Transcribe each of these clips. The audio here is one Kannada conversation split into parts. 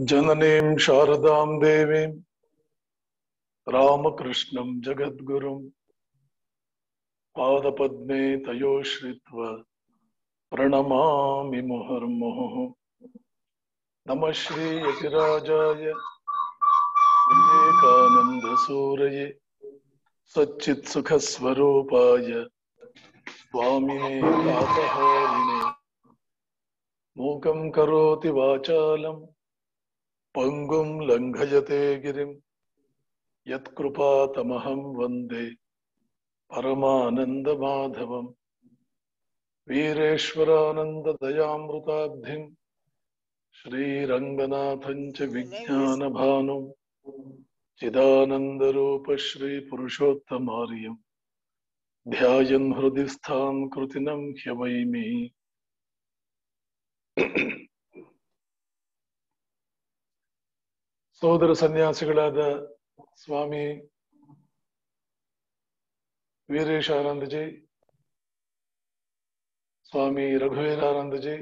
ಜನನೀಂ ಶಾರದಾಂ ದೇವೀಂ ರಾಮಕೃಷ್ಣಂ ಜಗದ್ಗುರುಂ ಪಾದಪದ್ಮೇ ತಯೋಶ್ರಿತ್ವ ಪ್ರಣಮಾಮಿ ಮುಹುರ್ಮುಹುಃ ನಮಃ ಶ್ರೀ ಯತಿರಾಜಾಯ ವಿವೇಕಾನಂದ ಸೂರಯೇ ಸಚ್ಚಿತ್ ಸುಖ ಸ್ವರೂಪಾಯ ಸ್ವಾಮಿನೇ ಪಾಪಹಾರಿಣೆ ಮೂಕಂ ಕರೋತಿ ವಾಚಾಲಂ ಪಂಗುಂ ಲಂಘಯತೆ ಗಿರಿಂ ಯತ್ಕೃಪಾತಮಹಂ ವಂದೇ ಪರಮಾನಂದ ಮಾಧವಂ ವೀರೇಶ್ವರಾನಂದ ದಯಾಮೃತಾಬ್ಧಿಂ ಶ್ರೀರಂಗನಾಥಂ ಚ ವಿಜ್ಞಾನ ಭಾನು ಚಿದಾನಂದರೂಪ ಶ್ರೀ ಪುರುಷೋತ್ತಮಾರ್ಯಂ ಧ್ಯಾಯನ್ ಹೃದಯ ಸ್ಥಾನ್ ಕೃತಿನಂ ಹ್ಯವೈಮಿ ಸೋದರ ಸನ್ಯಾಸಿಗಳಾದ ಸ್ವಾಮಿ ವೀರೇಶಾನಂದಜಿ ಸ್ವಾಮಿ ರಘುವೀರಾನಂದಜಿ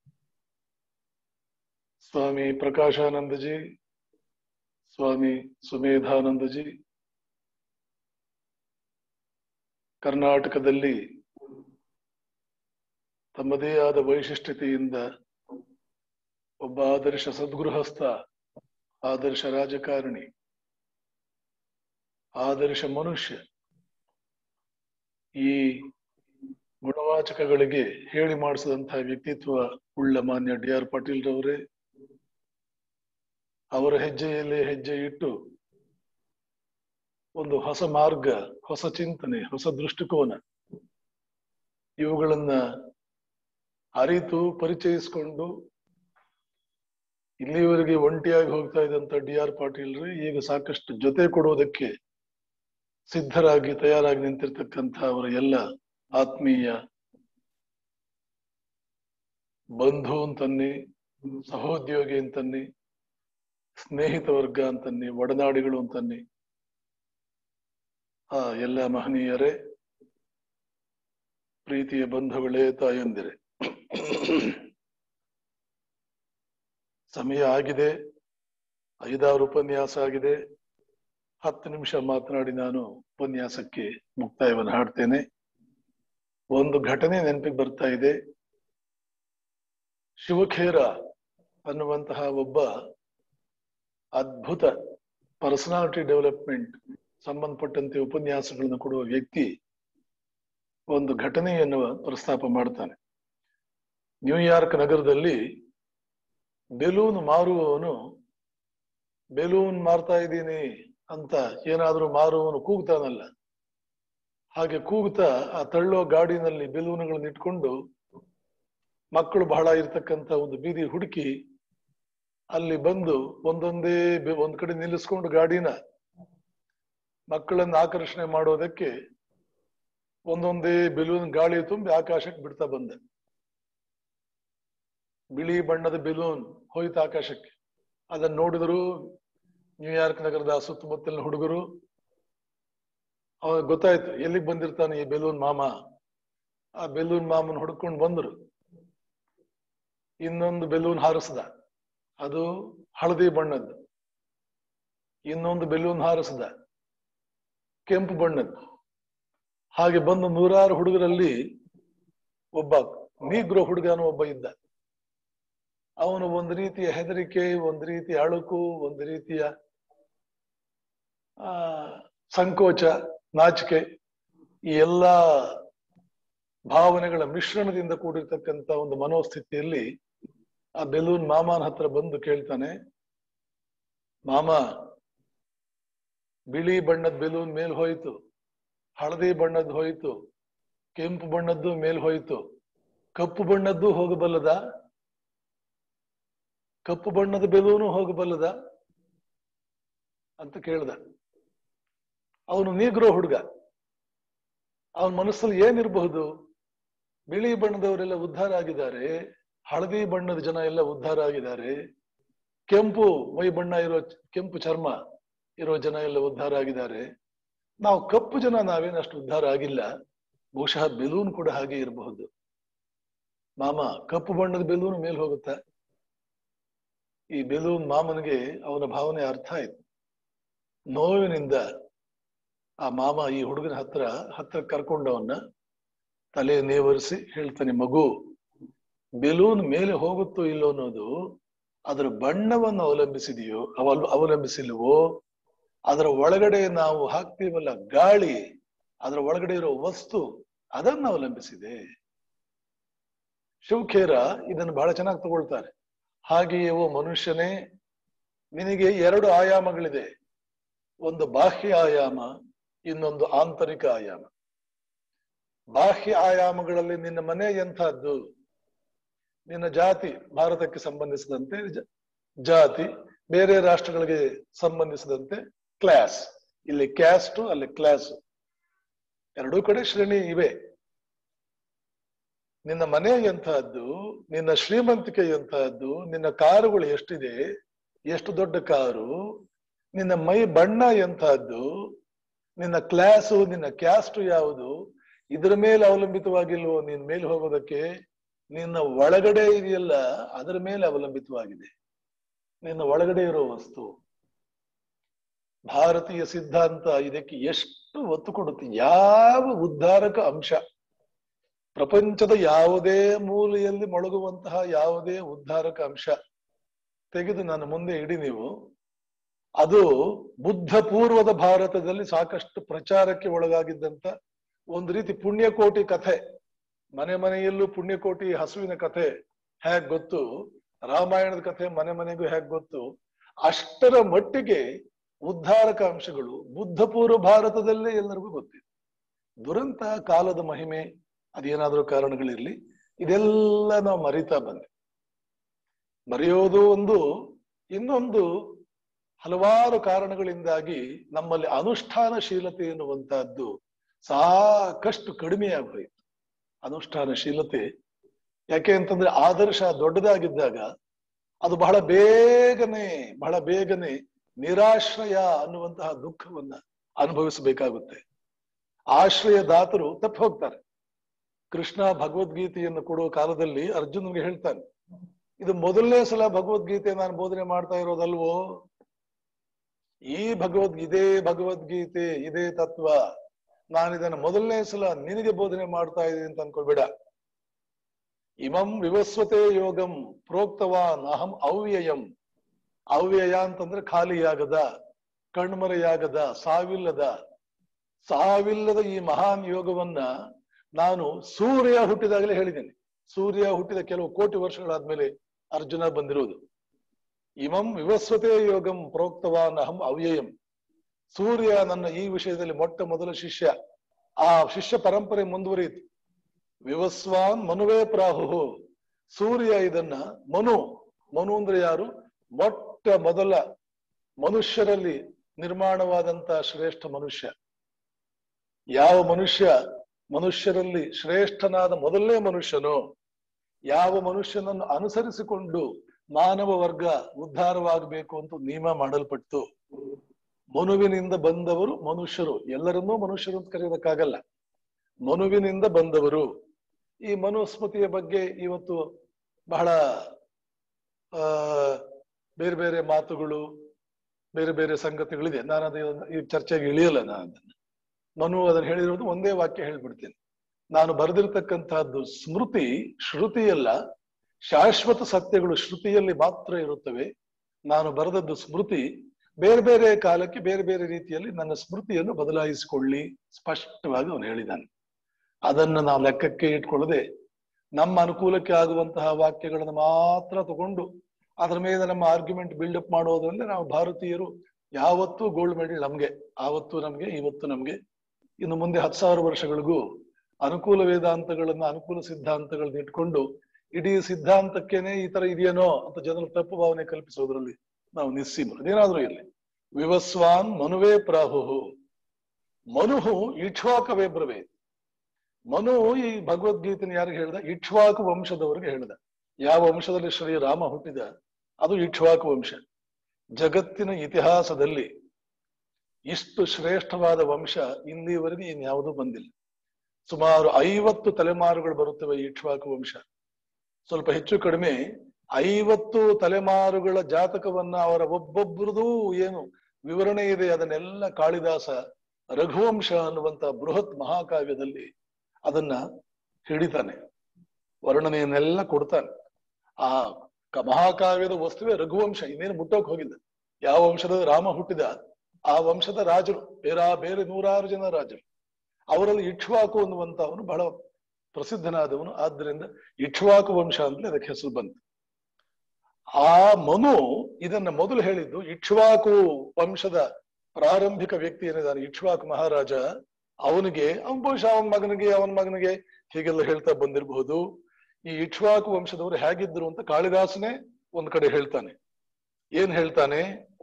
ಸ್ವಾಮಿ ಪ್ರಕಾಶಾನಂದಜಿ ಸ್ವಾಮಿ ಸುಮೇಧಾನಂದಜಿ ಕರ್ನಾಟಕದಲ್ಲಿ ತಮ್ಮದೇ ಆದ ವೈಶಿಷ್ಟ್ಯತೆಯಿಂದ ಒಬ್ಬ ಆದರ್ಶ ಸದ್ಗೃಹಸ್ಥ ಆದರ್ಶ ರಾಜಕಾರಣಿ ಆದರ್ಶ ಮನುಷ್ಯ ಈ ಗುಣವಾಚಕಗಳಿಗೆ ಹೇಳಿ ಮಾಡಿಸಿದಂತಹ ವ್ಯಕ್ತಿತ್ವ ಉಳ್ಳ ಮಾನ್ಯ ಡಿ ಆರ್ ಪಾಟೀಲ್ ರವರೇ ಅವರ ಹೆಜ್ಜೆಯಲ್ಲೇ ಹೆಜ್ಜೆ ಇಟ್ಟು ಒಂದು ಹೊಸ ಮಾರ್ಗ ಹೊಸ ಚಿಂತನೆ ಹೊಸ ದೃಷ್ಟಿಕೋನ ಇವುಗಳನ್ನ ಅರಿತು ಪರಿಚಯಿಸಿಕೊಂಡು ಇಲ್ಲಿವರೆಗೆ ಒಂಟಿಯಾಗಿ ಹೋಗ್ತಾ ಇದ್ದಂತ ಡಿ ಆರ್ ಪಾಟೀಲ್ ಈಗ ಸಾಕಷ್ಟು ಜೊತೆ ಕೊಡುವುದಕ್ಕೆ ಸಿದ್ಧರಾಗಿ ತಯಾರಾಗಿ ನಿಂತಿರ್ತಕ್ಕಂಥ ಅವರ ಎಲ್ಲ ಆತ್ಮೀಯ ಬಂಧು ಅಂತನ್ನಿ ಸಹೋದ್ಯೋಗಿ ಅಂತನ್ನಿ ಸ್ನೇಹಿತ ವರ್ಗ ಅಂತನ್ನಿ ಒಡನಾಡಿಗಳು ಅಂತನ್ನಿ ಆ ಎಲ್ಲ ಮಹನೀಯರೇ ಪ್ರೀತಿಯ ಬಂಧುಗಳೇ ತಾಯಂದಿರೆ ಸಮಯ ಆಗಿದೆ ಐದಾರು ಉಪನ್ಯಾಸ ಆಗಿದೆ ಹತ್ತು ನಿಮಿಷ ಮಾತನಾಡಿ ನಾನು ಉಪನ್ಯಾಸಕ್ಕೆ ಮುಕ್ತಾಯವನ್ನು ಹಾಡ್ತೇನೆ ಒಂದು ಘಟನೆ ನೆನಪಿಗೆ ಬರ್ತಾ ಇದೆ ಶಿವಖೇರ ಅನ್ನುವಂತಹ ಒಬ್ಬ ಅದ್ಭುತ ಪರ್ಸನಾಲಿಟಿ ಡೆವಲಪ್ಮೆಂಟ್ ಸಂಬಂಧಪಟ್ಟಂತೆ ಉಪನ್ಯಾಸಗಳನ್ನು ಕೊಡುವ ವ್ಯಕ್ತಿ ಒಂದು ಘಟನೆಯನ್ನು ಪ್ರಸ್ತಾಪ ಮಾಡ್ತಾನೆ ನ್ಯೂಯಾರ್ಕ್ ನಗರದಲ್ಲಿ ಬೆಲೂನ್ ಮಾರುವವನು ಬೆಲೂನ್ ಮಾರ್ತಾ ಇದ್ದೀನಿ ಅಂತ ಏನಾದ್ರೂ ಮಾರುವವನು ಕೂಗ್ತಾನಲ್ಲ ಹಾಗೆ ಕೂಗ್ತಾ ಆ ತಳ್ಳೋ ಗಾಡಿನಲ್ಲಿ ಬೆಲೂನ್ಗಳನ್ನ ಇಟ್ಕೊಂಡು ಮಕ್ಕಳು ಬಹಳ ಇರ್ತಕ್ಕಂಥ ಒಂದು ಬೀದಿ ಹುಡುಕಿ ಅಲ್ಲಿ ಬಂದು ಒಂದೊಂದೇ ಒಂದ್ ಕಡೆ ನಿಲ್ಲಿಸ್ಕೊಂಡು ಗಾಡಿನ ಮಕ್ಕಳನ್ನ ಆಕರ್ಷಣೆ ಮಾಡೋದಕ್ಕೆ ಒಂದೊಂದೇ ಬೆಲೂನ್ ಗಾಳಿ ತುಂಬಿ ಆಕಾಶಕ್ಕೆ ಬಿಡ್ತಾ ಬಂದ ಬಿಳಿ ಬಣ್ಣದ ಬೆಲೂನ್ ಹೋಯ್ತು ಆಕಾಶಕ್ಕೆ ಅದನ್ನ ನೋಡಿದ್ರು ನ್ಯೂಯಾರ್ಕ್ ನಗರದ ಸುತ್ತಮುತ್ತಲಿನ ಹುಡುಗರು ಅವಾಗ ಗೊತ್ತಾಯ್ತು ಎಲ್ಲಿಗೆ ಬಂದಿರ್ತಾನೆ ಈ ಬೆಲೂನ್ ಮಾಮ ಆ ಬೆಲೂನ್ ಮಾಮನ್ ಹುಡ್ಕೊಂಡು ಬಂದ್ರು ಇನ್ನೊಂದು ಬೆಲೂನ್ ಹಾರಿಸ್ದ ಅದು ಹಳದಿ ಬಣ್ಣದ್ದು ಇನ್ನೊಂದು ಬೆಲೂನ್ ಹಾರಿಸ್ದ ಕೆಂಪು ಬಣ್ಣದ್ದು ಹಾಗೆ ಬಂದು ನೂರಾರು ಹುಡುಗರಲ್ಲಿ ಒಬ್ಬ ನೀಗ್ರೋ ಹುಡುಗನು ಒಬ್ಬ ಇದ್ದ ಅವನು ಒಂದು ರೀತಿಯ ಹೆದರಿಕೆ ಒಂದು ರೀತಿಯ ಅಳುಕು ಒಂದು ರೀತಿಯ ಆ ಸಂಕೋಚ ನಾಚಿಕೆ ಈ ಎಲ್ಲಾ ಭಾವನೆಗಳ ಮಿಶ್ರಣದಿಂದ ಕೂಡಿರ್ತಕ್ಕಂಥ ಒಂದು ಮನೋಸ್ಥಿತಿಯಲ್ಲಿ ಆ ಬೆಲೂನ್ ಮಾಮನ ಹತ್ರ ಬಂದು ಕೇಳ್ತಾನೆ ಮಾಮ ಬಿಳಿ ಬಣ್ಣದ ಬೆಲೂನ್ ಮೇಲ್ ಹೋಯ್ತು ಹಳದಿ ಬಣ್ಣದ್ದು ಹೋಯ್ತು ಕೆಂಪು ಬಣ್ಣದ್ದು ಮೇಲ್ ಹೋಯ್ತು ಕಪ್ಪು ಬಣ್ಣದ್ದು ಹೋಗಬಲ್ಲದ ಕಪ್ಪು ಬಣ್ಣದ ಬೆಲೂನು ಹೋಗಬಲ್ಲದ ಅಂತ ಕೇಳ್ದ ಅವನು ನೀಗ್ರೋ ಹುಡುಗ ಅವನ ಮನಸ್ಸಲ್ಲಿ ಏನಿರಬಹುದು ಬಿಳಿ ಬಣ್ಣದವರೆಲ್ಲ ಉದ್ಧಾರ ಆಗಿದ್ದಾರೆ ಹಳದಿ ಬಣ್ಣದ ಜನ ಎಲ್ಲ ಉದ್ಧಾರ ಆಗಿದ್ದಾರೆ ಕೆಂಪು ಮೈ ಬಣ್ಣ ಇರೋ ಕೆಂಪು ಚರ್ಮ ಇರೋ ಜನ ಎಲ್ಲ ಉದ್ಧಾರ ಆಗಿದ್ದಾರೆ ನಾವು ಕಪ್ಪು ಜನ ನಾವೇನಷ್ಟು ಉದ್ಧಾರ ಆಗಿಲ್ಲ ಬಹುಶಃ ಬೆಲೂನ್ ಕೂಡ ಹಾಗೆ ಇರಬಹುದು ಮಾಮ ಕಪ್ಪು ಬಣ್ಣದ ಬೆಲೂನ್ ಮೇಲೆ ಹೋಗುತ್ತಾ ಈ ಬೆಲೂನ್ ಮಾಮನಿಗೆ ಅವನ ಭಾವನೆ ಅರ್ಥ ಆಯ್ತು ನೋವಿನಿಂದ ಆ ಮಾಮ ಈ ಹುಡುಗನ ಹತ್ರ ಹತ್ರ ಕರ್ಕೊಂಡವನ್ನ ತಲೆ ನೇವರಿಸಿ ಹೇಳ್ತಾನೆ ಮಗು ಬೆಲೂನ್ ಮೇಲೆ ಹೋಗುತ್ತೋ ಇಲ್ಲೋ ಅನ್ನೋದು ಅದರ ಬಣ್ಣವನ್ನು ಅವಲಂಬಿಸಿದೆಯೋ ಅವಲ್ ಅವಲಂಬಿಸಿಲ್ವೋ ಅದರ ಒಳಗಡೆ ನಾವು ಹಾಕ್ತೀವಲ್ಲ ಗಾಳಿ ಅದರ ಒಳಗಡೆ ಇರೋ ವಸ್ತು ಅದನ್ನ ಅವಲಂಬಿಸಿದೆ ಶಿವಖೇರ ಇದನ್ನು ಬಹಳ ಚೆನ್ನಾಗಿ ತಗೊಳ್ತಾರೆ ಹಾಗೆಯೇ ಓ ಮನುಷ್ಯನೇ ನಿನಗೆ ಎರಡು ಆಯಾಮಗಳಿದೆ ಒಂದು ಬಾಹ್ಯ ಆಯಾಮ ಇನ್ನೊಂದು ಆಂತರಿಕ ಆಯಾಮ ಬಾಹ್ಯ ಆಯಾಮಗಳಲ್ಲಿ ನಿನ್ನ ಮನೆ ಎಂಥದ್ದು ನಿನ್ನ ಜಾತಿ ಭಾರತಕ್ಕೆ ಸಂಬಂಧಿಸಿದಂತೆ ಜ- ಜಾತಿ ಬೇರೆ ರಾಷ್ಟ್ರಗಳಿಗೆ ಸಂಬಂಧಿಸಿದಂತೆ ಕ್ಲಾಸ್ ಇಲ್ಲಿ ಕ್ಯಾಸ್ಟ್ ಅಲ್ಲಿ ಕ್ಲಾಸ್ ಎರಡೂ ಕಡೆ ಶ್ರೇಣಿ ಇವೆ ನಿನ್ನ ಮನೆ ಎಂತಹದ್ದು ನಿನ್ನ ಶ್ರೀಮಂತಿಕೆ ಎಂತಹದ್ದು ನಿನ್ನ ಕಾರುಗಳು ಎಷ್ಟಿದೆ ಎಷ್ಟು ದೊಡ್ಡ ಕಾರು ನಿನ್ನ ಮೈ ಬಣ್ಣ ಎಂತಹದ್ದು ನಿನ್ನ ಕ್ಲಾಸು ನಿನ್ನ ಕ್ಯಾಸ್ಟ್ ಯಾವುದು ಇದರ ಮೇಲೆ ಅವಲಂಬಿತವಾಗಿಲ್ವೋ ನಿನ್ ಮೇಲೆ ಹೋಗೋದಕ್ಕೆ ನಿನ್ನ ಒಳಗಡೆ ಇದೆಯಲ್ಲ ಅದರ ಮೇಲೆ ಅವಲಂಬಿತವಾಗಿದೆ ನಿನ್ನ ಒಳಗಡೆ ಇರೋ ವಸ್ತು ಭಾರತೀಯ ಸಿದ್ಧಾಂತ ಇದಕ್ಕೆ ಎಷ್ಟು ಒತ್ತು ಕೊಡುತ್ತೆ ಯಾವ ಉದ್ಧಾರಕ ಅಂಶ ಪ್ರಪಂಚದ ಯಾವುದೇ ಮೂಲೆಯಲ್ಲಿ ಮೊಳಗುವಂತಹ ಯಾವುದೇ ಉದ್ಧಾರಕ ಅಂಶ ತೆಗೆದು ನನ್ನ ಮುಂದೆ ಇಡಿ ನೀವು ಅದು ಬುದ್ಧ ಪೂರ್ವದ ಭಾರತದಲ್ಲಿ ಸಾಕಷ್ಟು ಪ್ರಚಾರಕ್ಕೆ ಒಳಗಾಗಿದ್ದಂತ ಒಂದು ರೀತಿ ಪುಣ್ಯಕೋಟಿ ಕಥೆ ಮನೆ ಮನೆಯಲ್ಲೂ ಪುಣ್ಯಕೋಟಿ ಹಸುವಿನ ಕಥೆ ಹೇಗ್ ಗೊತ್ತು ರಾಮಾಯಣದ ಕಥೆ ಮನೆ ಮನೆಗೂ ಹೇಗ್ ಗೊತ್ತು ಅಷ್ಟರ ಮಟ್ಟಿಗೆ ಉದ್ಧಾರಕ ಅಂಶಗಳು ಬುದ್ಧ ಪೂರ್ವ ಭಾರತದಲ್ಲೇ ಎಲ್ಲರಿಗೂ ಗೊತ್ತಿದೆ ದುರಂತ ಕಾಲದ ಮಹಿಮೆ ಅದೇನಾದ್ರೂ ಕಾರಣಗಳಿರ್ಲಿ ಇದೆಲ್ಲ ನಾವು ಮರಿತಾ ಬಂದೆ ಮರೆಯೋದು ಒಂದು ಇನ್ನೊಂದು ಹಲವಾರು ಕಾರಣಗಳಿಂದಾಗಿ ನಮ್ಮಲ್ಲಿ ಅನುಷ್ಠಾನಶೀಲತೆ ಎನ್ನುವಂತಹದ್ದು ಸಾಕಷ್ಟು ಕಡಿಮೆಯಾಗಿ ಹೋಯಿತು ಅನುಷ್ಠಾನಶೀಲತೆ ಯಾಕೆ ಅಂತಂದ್ರೆ ಆದರ್ಶ ದೊಡ್ಡದಾಗಿದ್ದಾಗ ಅದು ಬಹಳ ಬೇಗನೆ ಬಹಳ ಬೇಗನೆ ನಿರಾಶ್ರಯ ಅನ್ನುವಂತಹ ದುಃಖವನ್ನ ಅನುಭವಿಸಬೇಕಾಗುತ್ತೆ ಆಶ್ರಯ ದಾತರು ತಪ್ಪು ಹೋಗ್ತಾರೆ ಕೃಷ್ಣ ಭಗವದ್ಗೀತೆಯನ್ನು ಕೊಡುವ ಕಾಲದಲ್ಲಿ ಅರ್ಜುನನಿಗೆ ಹೇಳ್ತಾನೆ ಇದು ಮೊದಲನೇ ಸಲ ಭಗವದ್ಗೀತೆ ನಾನು ಬೋಧನೆ ಮಾಡ್ತಾ ಇರೋದಲ್ವೋ ಈ ಭಗವದ್ ಇದೇ ಭಗವದ್ಗೀತೆ ಇದೇ ತತ್ವ ನಾನು ಇದನ್ನು ಮೊದಲನೇ ಸಲ ನಿನಗೆ ಬೋಧನೆ ಮಾಡ್ತಾ ಇದ್ದೀನಿ ಅಂತ ಅನ್ಕೊಳ್ಬೇಡ ಇಮಂ ವಿವಸ್ವತೆ ಯೋಗಂ ಪ್ರೋಕ್ತವಾನ್ ಅಹಂ ಅವ್ಯಯಂ ಅವ್ಯಯ ಅಂತಂದ್ರೆ ಖಾಲಿಯಾಗದ ಕಣ್ಮರೆಯಾಗದ ಸಾವಿಲ್ಲದ ಸಾವಿಲ್ಲದ ಈ ಮಹಾನ್ ಯೋಗವನ್ನ ನಾನು ಸೂರ್ಯ ಹುಟ್ಟಿದಾಗಲೇ ಹೇಳಿದ್ದೇನೆ ಸೂರ್ಯ ಹುಟ್ಟಿದ ಕೆಲವು ಕೋಟಿ ವರ್ಷಗಳಾದ್ಮೇಲೆ ಅರ್ಜುನ ಬಂದಿರುವುದು ಇಮಂ ವಿವಸ್ವತೆ ಯೋಗಂ ಪ್ರೋಕ್ತವಾನ್ ಅಹಂ ಅವ್ಯಯಂ ಸೂರ್ಯ ನನ್ನ ಈ ವಿಷಯದಲ್ಲಿ ಮೊಟ್ಟ ಮೊದಲ ಶಿಷ್ಯ ಆ ಶಿಷ್ಯ ಪರಂಪರೆ ಮುಂದುವರಿಯಿತು ವಿವಸ್ವಾನ್ ಮನುವೇ ಪ್ರಾಹು ಸೂರ್ಯ ಇದನ್ನ ಮನು ಮನು ಅಂದ್ರೆ ಯಾರು ಮೊಟ್ಟ ಮೊದಲ ಮನುಷ್ಯರಲ್ಲಿ ನಿರ್ಮಾಣವಾದಂತ ಶ್ರೇಷ್ಠ ಮನುಷ್ಯ ಯಾವ ಮನುಷ್ಯ ಮನುಷ್ಯರಲ್ಲಿ ಶ್ರೇಷ್ಠನಾದ ಮೊದಲನೇ ಮನುಷ್ಯನು ಯಾವ ಮನುಷ್ಯನನ್ನು ಅನುಸರಿಸಿಕೊಂಡು ಮಾನವ ವರ್ಗ ಉದ್ಧಾರವಾಗಬೇಕು ಅಂತ ನಿಯಮ ಮಾಡಲ್ಪಟ್ಟು ಮನುವಿನಿಂದ ಬಂದವರು ಮನುಷ್ಯರು ಎಲ್ಲರನ್ನೂ ಮನುಷ್ಯರು ಅಂತ ಕರೆಯೋದಕ್ಕಾಗಲ್ಲ ಮನುವಿನಿಂದ ಬಂದವರು ಈ ಮನುಸ್ಮೃತಿಯ ಬಗ್ಗೆ ಇವತ್ತು ಬಹಳ ಆ ಬೇರೆ ಬೇರೆ ಮಾತುಗಳು ಬೇರೆ ಬೇರೆ ಸಂಗತಿಗಳಿದೆ ನಾನು ಅದು ಈ ಚರ್ಚೆಗೆ ಇಳಿಯಲ್ಲ ನಾನು ಅದನ್ನ ಮನು ಅದನ್ನು ಹೇಳಿರೋದು ಒಂದೇ ವಾಕ್ಯ ಹೇಳ್ಬಿಡ್ತೀನಿ ನಾನು ಬರೆದಿರ್ತಕ್ಕಂತಹದ್ದು ಸ್ಮೃತಿ ಶ್ರುತಿಯಲ್ಲ ಶಾಶ್ವತ ಸತ್ಯಗಳು ಶ್ರುತಿಯಲ್ಲಿ ಮಾತ್ರ ಇರುತ್ತವೆ ನಾನು ಬರೆದದ್ದು ಸ್ಮೃತಿ ಬೇರೆ ಬೇರೆ ಕಾಲಕ್ಕೆ ಬೇರೆ ಬೇರೆ ರೀತಿಯಲ್ಲಿ ನನ್ನ ಸ್ಮೃತಿಯನ್ನು ಬದಲಾಯಿಸಿಕೊಳ್ಳಿ ಸ್ಪಷ್ಟವಾಗಿ ಅವನು ಹೇಳಿದ್ದಾನೆ ಅದನ್ನು ನಾವು ಲೆಕ್ಕಕ್ಕೆ ಇಟ್ಕೊಳ್ಳದೆ ನಮ್ಮ ಅನುಕೂಲಕ್ಕೆ ಆಗುವಂತಹ ವಾಕ್ಯಗಳನ್ನು ಮಾತ್ರ ತಗೊಂಡು ಅದರ ಮೇಲೆ ನಮ್ಮ ಆರ್ಗ್ಯುಮೆಂಟ್ ಬಿಲ್ಡಪ್ ಮಾಡೋದ್ರಿಂದ ನಾವು ಭಾರತೀಯರು ಯಾವತ್ತೂ ಗೋಲ್ಡ್ ಮೆಡಲ್ ನಮ್ಗೆ ಆವತ್ತು ನಮ್ಗೆ ಇವತ್ತು ನಮ್ಗೆ ಇನ್ನು ಮುಂದೆ ಹತ್ತು ಸಾವಿರ ವರ್ಷಗಳಿಗೂ ಅನುಕೂಲ ವೇದಾಂತಗಳನ್ನ ಅನುಕೂಲ ಸಿದ್ಧಾಂತಗಳನ್ನ ಇಟ್ಕೊಂಡು ಇಡೀ ಸಿದ್ಧಾಂತಕ್ಕೇನೆ ಈ ತರ ಇದೆಯೇನೋ ಅಂತ ಜನರು ತಪ್ಪು ಭಾವನೆ ಕಲ್ಪಿಸೋದ್ರಲ್ಲಿ ನಾವು ನಿಸ್ಸೀಮರು ಅದೇನಾದ್ರೂ ಇರಲಿ ವಿವಸ್ವಾನ್ ಮನುವೇ ಪ್ರಾಹು ಮನುಹು ಇಕ್ಷ್ವಾಕವೇ ಬ್ರವೇ ಮನು ಈ ಭಗವದ್ಗೀತೆನ ಯಾರಿಗೆ ಹೇಳ್ದ ಇಕ್ಷ್ವಾಕು ವಂಶದವರಿಗೆ ಹೇಳ್ದ ಯಾವ ವಂಶದಲ್ಲಿ ಶ್ರೀರಾಮ ಹುಟ್ಟಿದ ಅದು ಇಕ್ಷ್ವಾಕು ವಂಶ ಜಗತ್ತಿನ ಇತಿಹಾಸದಲ್ಲಿ ಇಷ್ಟು ಶ್ರೇಷ್ಠವಾದ ವಂಶ ಇಲ್ಲಿವರೆಗೆ ಇನ್ಯಾವುದೂ ಬಂದಿಲ್ಲ ಸುಮಾರು ಐವತ್ತು ತಲೆಮಾರುಗಳು ಬರುತ್ತವೆ ಈ ಇಕ್ಷ್ವಾಕು ವಂಶ ಸ್ವಲ್ಪ ಹೆಚ್ಚು ಕಡಿಮೆ ಐವತ್ತು ತಲೆಮಾರುಗಳ ಜಾತಕವನ್ನ ಅವರ ಒಬ್ಬೊಬ್ಬರದೂ ಏನು ವಿವರಣೆ ಇದೆ ಅದನ್ನೆಲ್ಲ ಕಾಳಿದಾಸ ರಘುವಂಶ ಅನ್ನುವಂತ ಬೃಹತ್ ಮಹಾಕಾವ್ಯದಲ್ಲಿ ಅದನ್ನ ಹಿಡಿತಾನೆ ವರ್ಣನೆಯನ್ನೆಲ್ಲ ಕೊಡ್ತಾನೆ ಆ ಕ- ಮಹಾಕಾವ್ಯದ ವಸ್ತುವೇ ರಘುವಂಶ ಇನ್ನೇನು ಮುಟ್ಟೋಕ್ ಹೋಗಿದ್ದ ಯಾವ ವಂಶದ ರಾಮ ಹುಟ್ಟಿದ ಆ ವಂಶದ ರಾಜರು ಬೇರೆ ಬೇರೆ ನೂರಾರು ಜನ ರಾಜರು ಅವರಲ್ಲಿ ಇಕ್ಷ್ವಾಕು ಅನ್ನುವಂತವನು ಬಹಳ ಪ್ರಸಿದ್ಧನಾದವನು ಆದ್ದರಿಂದ ಇಕ್ಷ್ವಾಕು ವಂಶ ಅಂತಲೇ ಅದಕ್ಕೆ ಹೆಸರು ಬಂತು ಆ ಮನು ಇದನ್ನ ಮೊದಲು ಹೇಳಿದ್ದು ಇಕ್ಷ್ವಾಕು ವಂಶದ ಪ್ರಾರಂಭಿಕ ವ್ಯಕ್ತಿ ಏನಿದ್ದಾನೆ ಇಕ್ಷ್ವಾಕು ಮಹಾರಾಜ ಅವನಿಗೆ ಅವನ ಬಹುಶಃ ಅವನ ಮಗನಿಗೆ ಅವನ ಮಗನಿಗೆ ಹೀಗೆಲ್ಲ ಹೇಳ್ತಾ ಬಂದಿರಬಹುದು ಈ ಇಕ್ಷ್ವಾಕು ವಂಶದವರು ಹೇಗಿದ್ರು ಅಂತ ಕಾಳಿದಾಸನೇ ಒಂದ್ ಕಡೆ ಹೇಳ್ತಾನೆ ಏನ್ ಹೇಳ್ತಾನೆ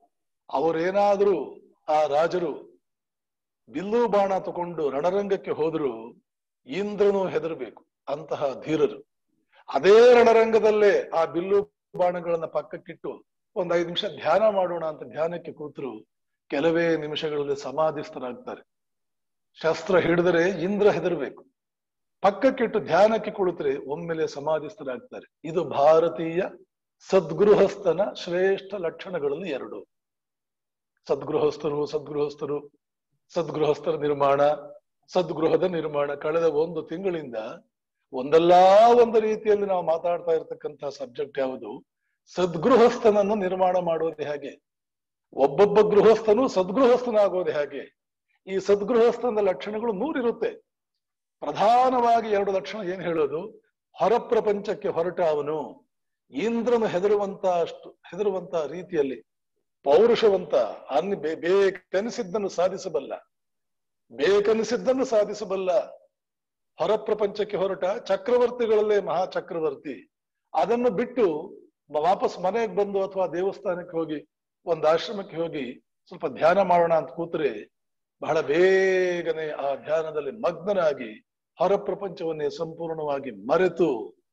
ಅವರೇನಾದ್ರೂ ಆ ರಾಜರು ಬಿಲ್ಲು ಬಾಣ ತಕೊಂಡು ರಣರಂಗಕ್ಕೆ ಹೋದ್ರು ಇಂದ್ರನು ಹೆದರ್ಬೇಕು ಅಂತಹ ಧೀರರು ಅದೇ ರಣರಂಗದಲ್ಲೇ ಆ ಬಿಲ್ಲು ಬಾಣಗಳನ್ನ ಪಕ್ಕಕ್ಕಿಟ್ಟು ಒಂದ್ ಐದು ನಿಮಿಷ ಧ್ಯಾನ ಮಾಡೋಣ ಅಂತ ಧ್ಯಾನಕ್ಕೆ ಕೂತರು ಕೆಲವೇ ನಿಮಿಷಗಳಲ್ಲಿ ಸಮಾಧಿಸ್ಥರಾಗ್ತಾರೆ ಶಸ್ತ್ರ ಹಿಡಿದರೆ ಇಂದ್ರ ಹೆದರ್ಬೇಕು ಪಕ್ಕಕ್ಕಿಟ್ಟು ಧ್ಯಾನಕ್ಕೆ ಕುಳಿತರೆ ಒಮ್ಮೆಲೆ ಸಮಾಧಿಸ್ಥರಾಗ್ತಾರೆ ಇದು ಭಾರತೀಯ ಸದ್ಗೃಹಸ್ಥನ ಶ್ರೇಷ್ಠ ಲಕ್ಷಣಗಳಲ್ಲಿ ಎರಡು ಸದ್ಗೃಹಸ್ಥರು ಸದ್ಗೃಹಸ್ಥರು ಸದ್ಗೃಹಸ್ಥರ ನಿರ್ಮಾಣ ಸದ್ಗೃಹದ ನಿರ್ಮಾಣ ಕಳೆದ ಒಂದು ತಿಂಗಳಿಂದ ಒಂದಲ್ಲಾ ಒಂದು ರೀತಿಯಲ್ಲಿ ನಾವು ಮಾತಾಡ್ತಾ ಇರತಕ್ಕಂತಹ ಸಬ್ಜೆಕ್ಟ್ ಯಾವುದು ಸದ್ಗೃಹಸ್ಥನನ್ನು ನಿರ್ಮಾಣ ಮಾಡೋದು ಹೇಗೆ ಒಬ್ಬೊಬ್ಬ ಗೃಹಸ್ಥನು ಸದ್ಗೃಹಸ್ಥನಾಗೋದು ಹೇಗೆ ಈ ಸದ್ಗೃಹಸ್ಥನ ಲಕ್ಷಣಗಳು ನೂರಿರುತ್ತೆ ಪ್ರಧಾನವಾಗಿ ಎರಡು ಲಕ್ಷಣ ಏನ್ ಹೇಳೋದು ಹೊರ ಪ್ರಪಂಚಕ್ಕೆ ಹೊರಟ ಅವನು ಇಂದ್ರನು ಹೆದರುವಂತ ಅಷ್ಟು ಹೆದರುವಂತ ರೀತಿಯಲ್ಲಿ ಪೌರುಷವಂತ ಅನ್ ಬೇ- ಬೇಕನಿಸಿದ್ದನ್ನು ಸಾಧಿಸಬಲ್ಲ ಬೇಕನಿಸಿದ್ದನ್ನು ಸಾಧಿಸಬಲ್ಲ ಹೊರ ಪ್ರಪಂಚಕ್ಕೆ ಹೊರಟ ಚಕ್ರವರ್ತಿಗಳಲ್ಲೇ ಮಹಾ ಚಕ್ರವರ್ತಿ ಅದನ್ನು ಬಿಟ್ಟು ಮ- ವಾಪಸ್ ಮನೆಗೆ ಬಂದು ಅಥವಾ ದೇವಸ್ಥಾನಕ್ಕೆ ಹೋಗಿ ಒಂದು ಆಶ್ರಮಕ್ಕೆ ಹೋಗಿ ಸ್ವಲ್ಪ ಧ್ಯಾನ ಮಾಡೋಣ ಅಂತ ಕೂತ್ರೆ ಬಹಳ ಬೇಗನೆ ಆ ಧ್ಯಾನದಲ್ಲಿ ಮಗ್ನನಾಗಿ ಹೊರ ಪ್ರಪಂಚವನ್ನೇ ಸಂಪೂರ್ಣವಾಗಿ ಮರೆತು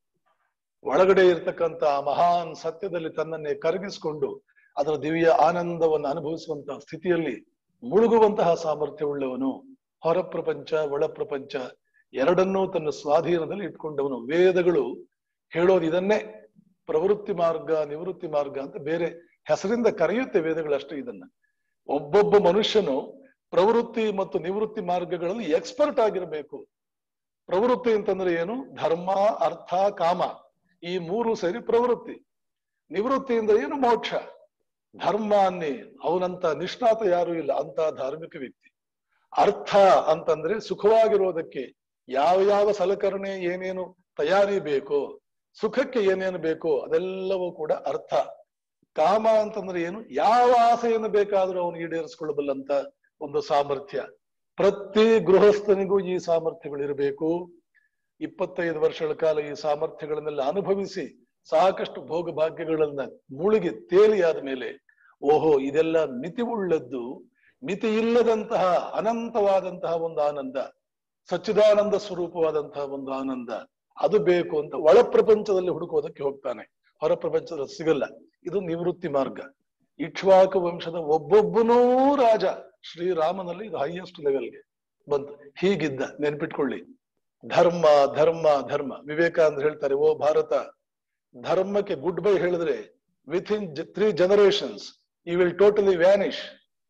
ಒಳಗಡೆ ಇರ್ತಕ್ಕಂತ ಆ ಮಹಾನ್ ಸತ್ಯದಲ್ಲಿ ತನ್ನನ್ನೇ ಕರಗಿಸಿಕೊಂಡು ಅದರ ದಿವ್ಯ ಆನಂದವನ್ನು ಅನುಭವಿಸುವಂತಹ ಸ್ಥಿತಿಯಲ್ಲಿ ಮುಳುಗುವಂತಹ ಸಾಮರ್ಥ್ಯವುಳ್ಳವನು ಹೊರ ಪ್ರಪಂಚ ಒಳ ಪ್ರಪಂಚ ಎರಡನ್ನೂ ತನ್ನ ಸ್ವಾಧೀನದಲ್ಲಿ ಇಟ್ಕೊಂಡವನು ವೇದಗಳು ಹೇಳೋದು ಇದನ್ನೇ ಪ್ರವೃತ್ತಿ ಮಾರ್ಗ ನಿವೃತ್ತಿ ಮಾರ್ಗ ಅಂತ ಬೇರೆ ಹೆಸರಿಂದ ಕರೆಯುತ್ತೆ ವೇದಗಳಷ್ಟೇ ಇದನ್ನ ಒಬ್ಬೊಬ್ಬ ಮನುಷ್ಯನು ಪ್ರವೃತ್ತಿ ಮತ್ತು ನಿವೃತ್ತಿ ಮಾರ್ಗಗಳಲ್ಲಿ ಎಕ್ಸ್ಪರ್ಟ್ ಆಗಿರಬೇಕು ಪ್ರವೃತ್ತಿ ಅಂತಂದ್ರೆ ಏನು ಧರ್ಮ ಅರ್ಥ ಕಾಮ ಈ ಮೂರು ಸೇರಿ ಪ್ರವೃತ್ತಿ ನಿವೃತ್ತಿ ಅಂದ್ರೆ ಏನು ಮೋಕ್ಷ ಧರ್ಮ ಅನ್ನಿ ಅವನಂತ ನಿಷ್ಣಾತ ಯಾರು ಇಲ್ಲ ಅಂತ ಧಾರ್ಮಿಕ ವ್ಯಕ್ತಿ ಅರ್ಥ ಅಂತಂದ್ರೆ ಸುಖವಾಗಿರೋದಕ್ಕೆ ಯಾವ ಯಾವ ಸಲಕರಣೆ ಏನೇನು ತಯಾರಿ ಬೇಕೋ ಸುಖಕ್ಕೆ ಏನೇನು ಬೇಕೋ ಅದೆಲ್ಲವೂ ಕೂಡ ಅರ್ಥ ಕಾಮ ಅಂತಂದ್ರೆ ಏನು ಯಾವ ಆಸೆಯನ್ನು ಬೇಕಾದ್ರೂ ಅವನು ಈಡೇರಿಸಿಕೊಳ್ಳಬಲ್ಲಂತ ಒಂದು ಸಾಮರ್ಥ್ಯ ಪ್ರತಿ ಗೃಹಸ್ಥನಿಗೂ ಈ ಸಾಮರ್ಥ್ಯಗಳು ಇರಬೇಕು ಇಪ್ಪತ್ತೈದು ವರ್ಷಗಳ ಕಾಲ ಈ ಸಾಮರ್ಥ್ಯಗಳನ್ನೆಲ್ಲ ಅನುಭವಿಸಿ ಸಾಕಷ್ಟು ಭೋಗ ಭಾಗ್ಯಗಳನ್ನ ಮುಳುಗಿ ತೇಲಿಯಾದ ಮೇಲೆ ಓಹೋ ಇದೆಲ್ಲ ಮಿತಿ ಉಳ್ಳದ್ದು ಮಿತಿ ಇಲ್ಲದಂತಹ ಅನಂತವಾದಂತಹ ಒಂದು ಆನಂದ ಸಚ್ಚಿದಾನಂದ ಸ್ವರೂಪವಾದಂತಹ ಒಂದು ಆನಂದ ಅದು ಬೇಕು ಅಂತ ಒಳ ಪ್ರಪಂಚದಲ್ಲಿ ಹುಡುಕೋದಕ್ಕೆ ಹೋಗ್ತಾನೆ ಹೊರ ಪ್ರಪಂಚದಲ್ಲಿ ಸಿಗಲ್ಲ ಇದು ನಿವೃತ್ತಿ ಮಾರ್ಗ ಇಕ್ಷ್ವಾಕು ವಂಶದ ಒಬ್ಬೊಬ್ಬನೂ ರಾಜ ಶ್ರೀರಾಮನಲ್ಲಿ ಇದು ಹೈಯೆಸ್ಟ್ ಲೆವೆಲ್ಗೆ ಬಂತು ಹೀಗಿದ್ದ ನೆನ್ಪಿಟ್ಕೊಳ್ಳಿ ಧರ್ಮ ಧರ್ಮ ಧರ್ಮ ವಿವೇಕಾನಂದ ಹೇಳ್ತಾರೆ ಓ ಭಾರತ ಧರ್ಮಕ್ಕೆ ಗುಡ್ ಬೈ ಹೇಳಿದ್ರೆ within three generations you will totally vanish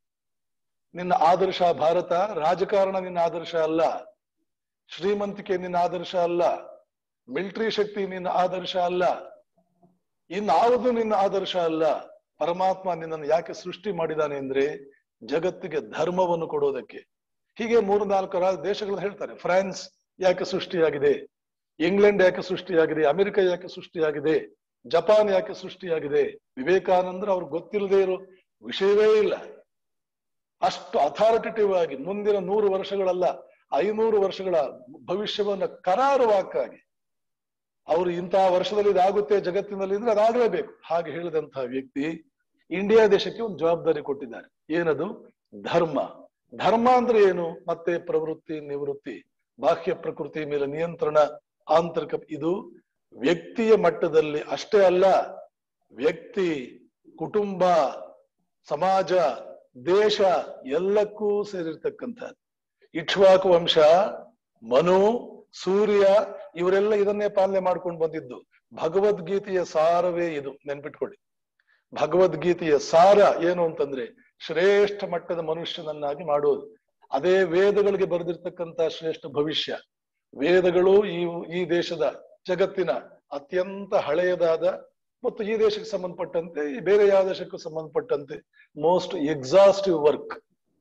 ನಿನ್ನ ಆದರ್ಶ ಭಾರತ ರಾಜಕಾರಣ ನಿನ್ನ ಆದರ್ಶ ಅಲ್ಲ ಶ್ರೀಮಂತಿಕೆ ನಿನ್ನ ಆದರ್ಶ ಅಲ್ಲ ಮಿಲಿಟರಿ ಶಕ್ತಿ ನಿನ್ನ ಆದರ್ಶ ಅಲ್ಲ ಇನ್ನಾವುದು ನಿನ್ನ ಆದರ್ಶ ಅಲ್ಲ ಪರಮಾತ್ಮ ನಿನ್ನನ್ನು ಯಾಕೆ ಸೃಷ್ಟಿ ಮಾಡಿದಾನೆ ಅಂದ್ರೆ ಜಗತ್ತಿಗೆ ಧರ್ಮವನ್ನು ಕೊಡೋದಕ್ಕೆ ಹೀಗೆ ಮೂರು ನಾಲ್ಕು ರಾ ದೇಶಗಳು ಹೇಳ್ತಾರೆ ಫ್ರಾನ್ಸ್ ಯಾಕೆ ಸೃಷ್ಟಿಯಾಗಿದೆ ಇಂಗ್ಲೆಂಡ್ ಯಾಕೆ ಸೃಷ್ಟಿಯಾಗಿದೆ ಅಮೆರಿಕ ಯಾಕೆ ಸೃಷ್ಟಿಯಾಗಿದೆ ಜಪಾನ್ ಯಾಕೆ ಸೃಷ್ಟಿಯಾಗಿದೆ ವಿವೇಕಾನಂದ್ರ ಅವ್ರಿಗೆ ಗೊತ್ತಿಲ್ಲದೆ ಇರೋ ವಿಷಯವೇ ಇಲ್ಲ ಅಷ್ಟು ಅಥಾರಿಟೇಟಿವ್ ಆಗಿ ಮುಂದಿನ ನೂರು ವರ್ಷಗಳಲ್ಲ ಐನೂರು ವರ್ಷಗಳ ಭವಿಷ್ಯವನ್ನ ಕರಾರುವಾಕ್ಕಾಗಿ ಅವರು ಇಂತಹ ವರ್ಷದಲ್ಲಿ ಇದಾಗುತ್ತೆ ಜಗತ್ತಿನಲ್ಲಿ ಅಂದ್ರೆ ಅದಾಗಲೇಬೇಕು ಹಾಗೆ ಹೇಳಿದಂತಹ ವ್ಯಕ್ತಿ ಇಂಡಿಯಾ ದೇಶಕ್ಕೆ ಒಂದು ಜವಾಬ್ದಾರಿ ಕೊಟ್ಟಿದ್ದಾರೆ ಏನದು ಧರ್ಮ ಧರ್ಮ ಅಂದ್ರೆ ಏನು ಮತ್ತೆ ಪ್ರವೃತ್ತಿ ನಿವೃತ್ತಿ ಬಾಹ್ಯ ಪ್ರಕೃತಿ ಮೇಲೆ ನಿಯಂತ್ರಣ ಆಂತರಿಕ ಇದು ವ್ಯಕ್ತಿಯ ಮಟ್ಟದಲ್ಲಿ ಅಷ್ಟೇ ಅಲ್ಲ ವ್ಯಕ್ತಿ ಕುಟುಂಬ ಸಮಾಜ ದೇಶ ಎಲ್ಲಕ್ಕೂ ಸೇರಿರ್ತಕ್ಕಂಥ ಇಕ್ಷ್ವಾಕು ವಂಶ ಮನು ಸೂರ್ಯ ಇವರೆಲ್ಲ ಇದನ್ನೇ ಪಾಲನೆ ಮಾಡ್ಕೊಂಡು ಬಂದಿದ್ದು ಭಗವದ್ಗೀತೆಯ ಸಾರವೇ ಇದು ನೆನ್ಪಿಟ್ಕೊಳ್ಳಿ ಭಗವದ್ಗೀತೆಯ ಸಾರ ಏನು ಅಂತಂದ್ರೆ ಶ್ರೇಷ್ಠ ಮಟ್ಟದ ಮನುಷ್ಯನನ್ನಾಗಿ ಮಾಡೋದು ಅದೇ ವೇದಗಳಿಗೆ ಬರೆದಿರ್ತಕ್ಕಂತ ಶ್ರೇಷ್ಠ ಭವಿಷ್ಯ ವೇದಗಳು ಈ ಈ ದೇಶದ ಜಗತ್ತಿನ ಅತ್ಯಂತ ಹಳೆಯದಾದ ಮತ್ತು ಈ ದೇಶಕ್ಕೆ ಸಂಬಂಧಪಟ್ಟಂತೆ ಈ ಬೇರೆ ಯಾವ ದೇಶಕ್ಕೂ ಸಂಬಂಧಪಟ್ಟಂತೆ most exhaustive work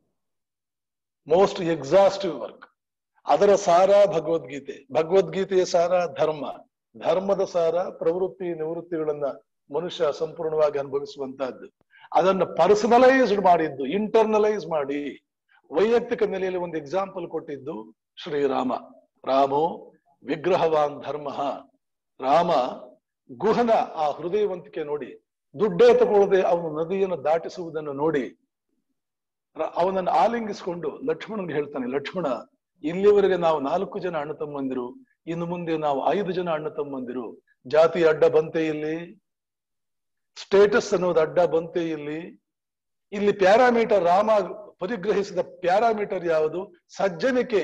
most exhaustive work ಅದರ ಸಾರ ಭಗವದ್ಗೀತೆ ಭಗವದ್ಗೀತೆಯ ಸಾರ ಧರ್ಮ ಧರ್ಮದ ಸಾರ ಪ್ರವೃತ್ತಿ ನಿವೃತ್ತಿಗಳನ್ನ ಮನುಷ್ಯ ಸಂಪೂರ್ಣವಾಗಿ ಅನುಭವಿಸುವಂತಹದ್ದು ಅದನ್ನ ಪರ್ಸನಲೈಸ್ಡ್ ಮಾಡಿದ್ದು ಇಂಟರ್ನಲೈಸ್ ಮಾಡಿ ವೈಯಕ್ತಿಕ ನೆಲೆಯಲ್ಲಿ ಒಂದು ಎಕ್ಸಾಂಪಲ್ ಕೊಟ್ಟಿದ್ದು ಶ್ರೀರಾಮ ರಾಮೋ ವಿಗ್ರಹವಾನ್ ಧರ್ಮ ರಾಮ ಗುಹನ ಆ ಹೃದಯವಂತಿಕೆ ನೋಡಿ ದುಡ್ಡೇ ತಗೊಳ್ಳದೆ ಅವನು ನದಿಯನ್ನು ದಾಟಿಸುವುದನ್ನು ನೋಡಿ ರ- ಅವನನ್ನು ಆಲಿಂಗಿಸಿಕೊಂಡು ಲಕ್ಷ್ಮಣನ್ಗೆ ಹೇಳ್ತಾನೆ ಲಕ್ಷ್ಮಣ ಇಲ್ಲಿವರೆಗೆ ನಾವು ನಾಲ್ಕು ಜನ ಅಣ್ಣ ತಮ್ಮಂದಿರು ಇನ್ನು ಮುಂದೆ ನಾವು ಐದು ಜನ ಅಣ್ಣ ತಮ್ಮಂದಿರು ಜಾತಿ ಅಡ್ಡ ಬಂತೆ ಇಲ್ಲಿ ಸ್ಟೇಟಸ್ ಅನ್ನೋದು ಅಡ್ಡ ಬಂತೆ ಇಲ್ಲಿ ಇಲ್ಲಿ ಪ್ಯಾರಾಮೀಟರ್ ರಾಮ ಪರಿಗ್ರಹಿಸಿದ ಪ್ಯಾರಾಮೀಟರ್ ಯಾವುದು ಸಜ್ಜನಿಕೆ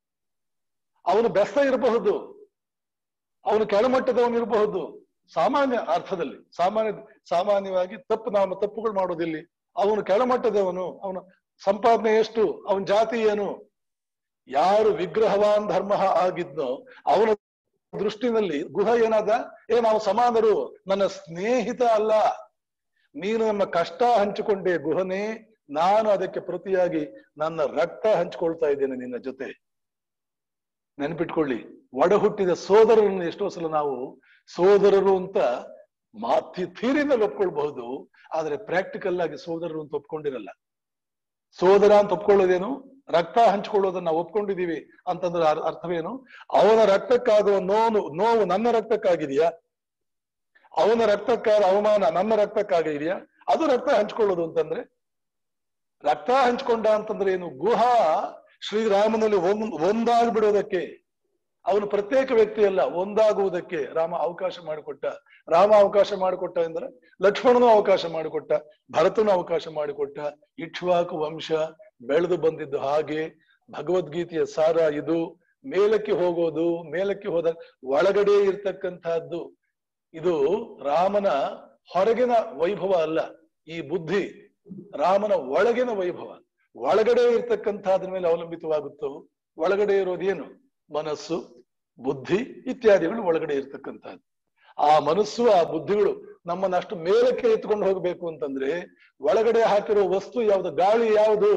ಅವನು ಬೆಸ್ತ ಇರಬಹುದು ಅವನು ಕೆಳಮಟ್ಟದವನು ಇರಬಹುದು ಸಾಮಾನ್ಯ ಅರ್ಥದಲ್ಲಿ ಸಾಮಾನ್ಯ ಸಾಮಾನ್ಯವಾಗಿ ತಪ್ಪು ನಾವು ತಪ್ಪುಗಳು ಮಾಡೋದಿಲ್ಲಿ ಅವನು ಕೆಳಮಟ್ಟದವನು ಅವನ ಸಂಪಾದನೆ ಎಷ್ಟು ಅವನ ಜಾತಿ ಏನು ಯಾರು ವಿಗ್ರಹವಾನ್ ಧರ್ಮ ಆಗಿದ್ನೋ ಅವನ ದೃಷ್ಟಿನಲ್ಲಿ ಗುಹ ಏನಾದ ಏ ನಾವು ಸಮಾನರು ನನ್ನ ಸ್ನೇಹಿತ ಅಲ್ಲ ನೀನು ನಮ್ಮ ಕಷ್ಟ ಹಂಚಿಕೊಂಡೆ ಗುಹನೇ ನಾನು ಅದಕ್ಕೆ ಪ್ರತಿಯಾಗಿ ನನ್ನ ರಕ್ತ ಹಂಚಿಕೊಳ್ತಾ ಇದ್ದೇನೆ ನಿನ್ನ ಜೊತೆ ನೆನ್ಪಿಟ್ಕೊಳ್ಳಿ ಒಡ ಹುಟ್ಟಿದ ಸೋದರರನ್ನು ಎಷ್ಟೋ ಸಲ ನಾವು ಸೋದರರು ಅಂತ ಮಾತಿ ಥೀರಿನಲ್ಲಿ ಒಪ್ಕೊಳ್ಬಹುದು ಆದ್ರೆ ಪ್ರಾಕ್ಟಿಕಲ್ ಆಗಿ ಸೋದರರು ಅಂತ ಒಪ್ಕೊಂಡಿರಲ್ಲ ಸೋದರ ಅಂತ ಒಪ್ಕೊಳ್ಳೋದೇನು ರಕ್ತ ಹಂಚ್ಕೊಳ್ಳೋದನ್ನ ನಾವು ಒಪ್ಕೊಂಡಿದೀವಿ ಅಂತಂದ್ರೆ ಅರ್- ಅರ್ಥವೇನು ಅವನ ರಕ್ತಕ್ಕಾಗುವ ನೋವು ನೋವು ನನ್ನ ರಕ್ತಕ್ಕಾಗಿದೆಯಾ ಅವನ ರಕ್ತಕ್ಕಾದ ಅವಮಾನ ನನ್ನ ರಕ್ತಕ್ಕಾಗಿದೆಯಾ ಅದು ರಕ್ತ ಹಂಚ್ಕೊಳ್ಳೋದು ಅಂತಂದ್ರೆ ರಕ್ತ ಹಂಚ್ಕೊಂಡ ಅಂತಂದ್ರೆ ಏನು ಗುಹ ಶ್ರೀರಾಮನಲ್ಲಿ ಒಂದ್ ಒಂದಾಗ್ಬಿಡೋದಕ್ಕೆ ಅವನು ಪ್ರತ್ಯೇಕ ವ್ಯಕ್ತಿ ಅಲ್ಲ ಒಂದಾಗುವುದಕ್ಕೆ ರಾಮ ಅವಕಾಶ ಮಾಡಿಕೊಟ್ಟ ರಾಮ ಅವಕಾಶ ಮಾಡಿಕೊಟ್ಟ ಎಂದ್ರೆ ಲಕ್ಷ್ಮಣನು ಅವಕಾಶ ಮಾಡಿಕೊಟ್ಟ ಭರತನು ಅವಕಾಶ ಮಾಡಿಕೊಟ್ಟ ಇಕ್ಷ್ವಾಕು ವಂಶ ಬೆಳೆದು ಬಂದಿದ್ದು ಹಾಗೆ ಭಗವದ್ಗೀತೆಯ ಸಾರ ಇದು ಮೇಲಕ್ಕೆ ಹೋಗೋದು ಮೇಲಕ್ಕೆ ಹೋದ ಒಳಗಡೆ ಇರ್ತಕ್ಕಂತಹದ್ದು ಇದು ರಾಮನ ಹೊರಗಿನ ವೈಭವ ಅಲ್ಲ ಈ ಬುದ್ಧಿ ರಾಮನ ಒಳಗಿನ ವೈಭವ ಒಳಗಡೆ ಇರ್ತಕ್ಕಂಥದ್ರ ಮೇಲೆ ಅವಲಂಬಿತವಾಗುತ್ತೋ ಒಳಗಡೆ ಇರೋದೇನು ಮನಸ್ಸು ಬುದ್ಧಿ ಇತ್ಯಾದಿಗಳು ಒಳಗಡೆ ಇರ್ತಕ್ಕಂಥದ್ದು ಆ ಮನಸ್ಸು ಆ ಬುದ್ಧಿಗಳು ನಮ್ಮನ್ನ ಅಷ್ಟು ಮೇಲಕ್ಕೆ ಎತ್ಕೊಂಡು ಹೋಗ್ಬೇಕು ಅಂತಂದ್ರೆ ಒಳಗಡೆ ಹಾಕಿರೋ ವಸ್ತು ಯಾವುದು ಗಾಳಿ ಯಾವುದು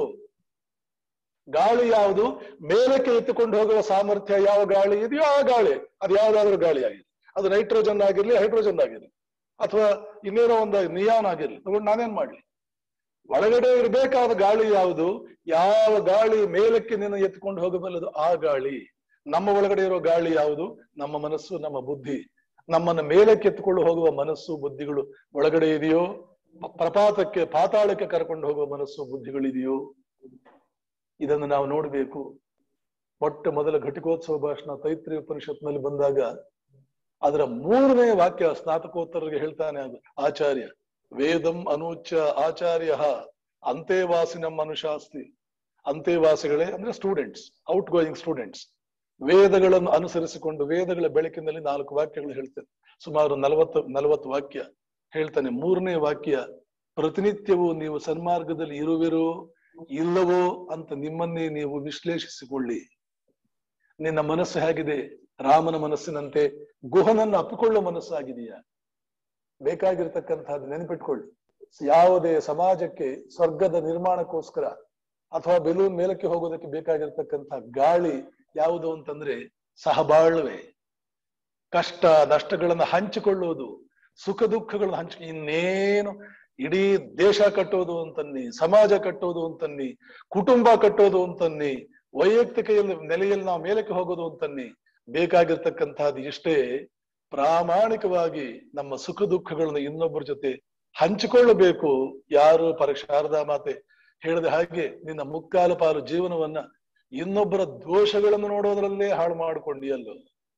ಗಾಳಿ ಯಾವುದು ಮೇಲಕ್ಕೆ ಎತ್ತುಕೊಂಡು ಹೋಗುವ ಸಾಮರ್ಥ್ಯ ಯಾವ ಗಾಳಿ ಇದೆಯೋ ಆ ಗಾಳಿ ಅದು ಯಾವ್ದಾದ್ರೂ ಗಾಳಿ ಆಗಿದೆ ಅದು ನೈಟ್ರೋಜನ್ ಆಗಿರ್ಲಿ ಹೈಡ್ರೋಜನ್ ಆಗಿರ್ಲಿ ಅಥವಾ ಇನ್ನೇನೋ ಒಂದು ನಿಯಾನ್ ಆಗಿರ್ಲಿ ತಗೊಂಡು ನಾನೇನ್ ಮಾಡ್ಲಿ ಒಳಗಡೆ ಇರಬೇಕಾದ ಗಾಳಿ ಯಾವುದು ಯಾವ ಗಾಳಿ ಮೇಲಕ್ಕೆ ನಿನ್ನ ಎತ್ಕೊಂಡು ಹೋಗಬಲ್ಲದು ಆ ಗಾಳಿ ನಮ್ಮ ಒಳಗಡೆ ಇರೋ ಗಾಳಿ ಯಾವುದು ನಮ್ಮ ಮನಸ್ಸು ನಮ್ಮ ಬುದ್ಧಿ ನಮ್ಮನ್ನ ಮೇಲಕ್ಕೆ ಎತ್ಕೊಂಡು ಹೋಗುವ ಮನಸ್ಸು ಬುದ್ಧಿಗಳು ಒಳಗಡೆ ಇದೆಯೋ ಪ್ರಪಾತಕ್ಕೆ ಪಾತಾಳಕ್ಕೆ ಕರ್ಕೊಂಡು ಹೋಗುವ ಮನಸ್ಸು ಬುದ್ಧಿಗಳಿದೆಯೋ ಇದನ್ನು ನಾವು ನೋಡ್ಬೇಕು ಮೊಟ್ಟ ಮೊದಲ ಘಟಿಕೋತ್ಸವ ಭಾಷಣ ತೈತ್ರಿ ಉಪನಿಷತ್ನಲ್ಲಿ ಬಂದಾಗ ಅದರ ಮೂರನೇ ವಾಕ್ಯ ಸ್ನಾತಕೋತ್ತರರಿಗೆ ಹೇಳ್ತಾನೆ ಅದು ಆಚಾರ್ಯ ವೇದಂ ಅನೂಚ್ಯ ಆಚಾರ್ಯ ಅಂತೆವಾಸಿನಂ ಅನುಶಾಸ್ತಿ ಅಂತೆವಾಸಿಗಳೇ ಅಂದ್ರೆ ಸ್ಟೂಡೆಂಟ್ಸ್ ಔಟ್ ಗೋಯಿಂಗ್ ಸ್ಟೂಡೆಂಟ್ಸ್ ವೇದಗಳನ್ನು ಅನುಸರಿಸಿಕೊಂಡು ವೇದಗಳ ಬೆಳಕಿನಲ್ಲಿ ನಾಲ್ಕು ವಾಕ್ಯಗಳು ಹೇಳ್ತೇನೆ ಸುಮಾರು ನಲವತ್ತು ನಲವತ್ತು ವಾಕ್ಯ ಹೇಳ್ತಾನೆ ಮೂರನೇ ವಾಕ್ಯ ಪ್ರತಿನಿತ್ಯವೂ ನೀವು ಸನ್ಮಾರ್ಗದಲ್ಲಿ ಇರುವಿರೋ ಇಲ್ಲವೋ ಅಂತ ನಿಮ್ಮನ್ನೇ ನೀವು ವಿಶ್ಲೇಷಿಸಿಕೊಳ್ಳಿ ನಿನ್ನ ಮನಸ್ಸು ಹೇಗಿದೆ ರಾಮನ ಮನಸ್ಸಿನಂತೆ ಗುಹನನ್ನು ಅಪ್ಪಿಕೊಳ್ಳೋ ಮನಸ್ಸಾಗಿದೆಯಾ ಬೇಕಾಗಿರ್ತಕ್ಕಂಥದ್ದು ನೆನಪಿಟ್ಕೊಳ್ಳಿ ಯಾವುದೇ ಸಮಾಜಕ್ಕೆ ಸ್ವರ್ಗದ ನಿರ್ಮಾಣಕ್ಕೋಸ್ಕರ ಅಥವಾ ಬೆಲೂನ್ ಮೇಲಕ್ಕೆ ಹೋಗೋದಕ್ಕೆ ಬೇಕಾಗಿರ್ತಕ್ಕಂಥ ಗಾಳಿ ಯಾವುದು ಅಂತಂದ್ರೆ ಸಹಬಾಳ್ವೆ ಕಷ್ಟ ನಷ್ಟಗಳನ್ನ ಹಂಚಿಕೊಳ್ಳುವುದು ಸುಖ ದುಃಖಗಳನ್ನ ಹಂಚಿ ಇನ್ನೇನು ಇಡೀ ದೇಶ ಕಟ್ಟೋದು ಅಂತನ್ನಿ ಸಮಾಜ ಕಟ್ಟೋದು ಅಂತನ್ನಿ ಕುಟುಂಬ ಕಟ್ಟೋದು ಅಂತನ್ನಿ ವೈಯಕ್ತಿಕ ನೆಲೆಯಲ್ಲಿ ನಾವು ಮೇಲಕ್ಕೆ ಹೋಗೋದು ಅಂತನ್ನಿ ಬೇಕಾಗಿರ್ತಕ್ಕಂಥದ್ದು ಇಷ್ಟೇ ಪ್ರಾಮಾಣಿಕವಾಗಿ ನಮ್ಮ ಸುಖ ದುಃಖಗಳನ್ನು ಇನ್ನೊಬ್ಬರ ಜೊತೆ ಹಂಚಿಕೊಳ್ಳಬೇಕು ಯಾರು ಪರ ಶಾರದಾ ಮಾತೆ ಹೇಳಿದ ಹಾಗೆ ನಿನ್ನ ಮುಕ್ಕಾಲು ಪಾಲು ಜೀವನವನ್ನ ಇನ್ನೊಬ್ಬರ ದೋಷಗಳನ್ನು ನೋಡೋದ್ರಲ್ಲೇ ಹಾಳು ಮಾಡಿಕೊಂಡಿಯಲ್ಲೋ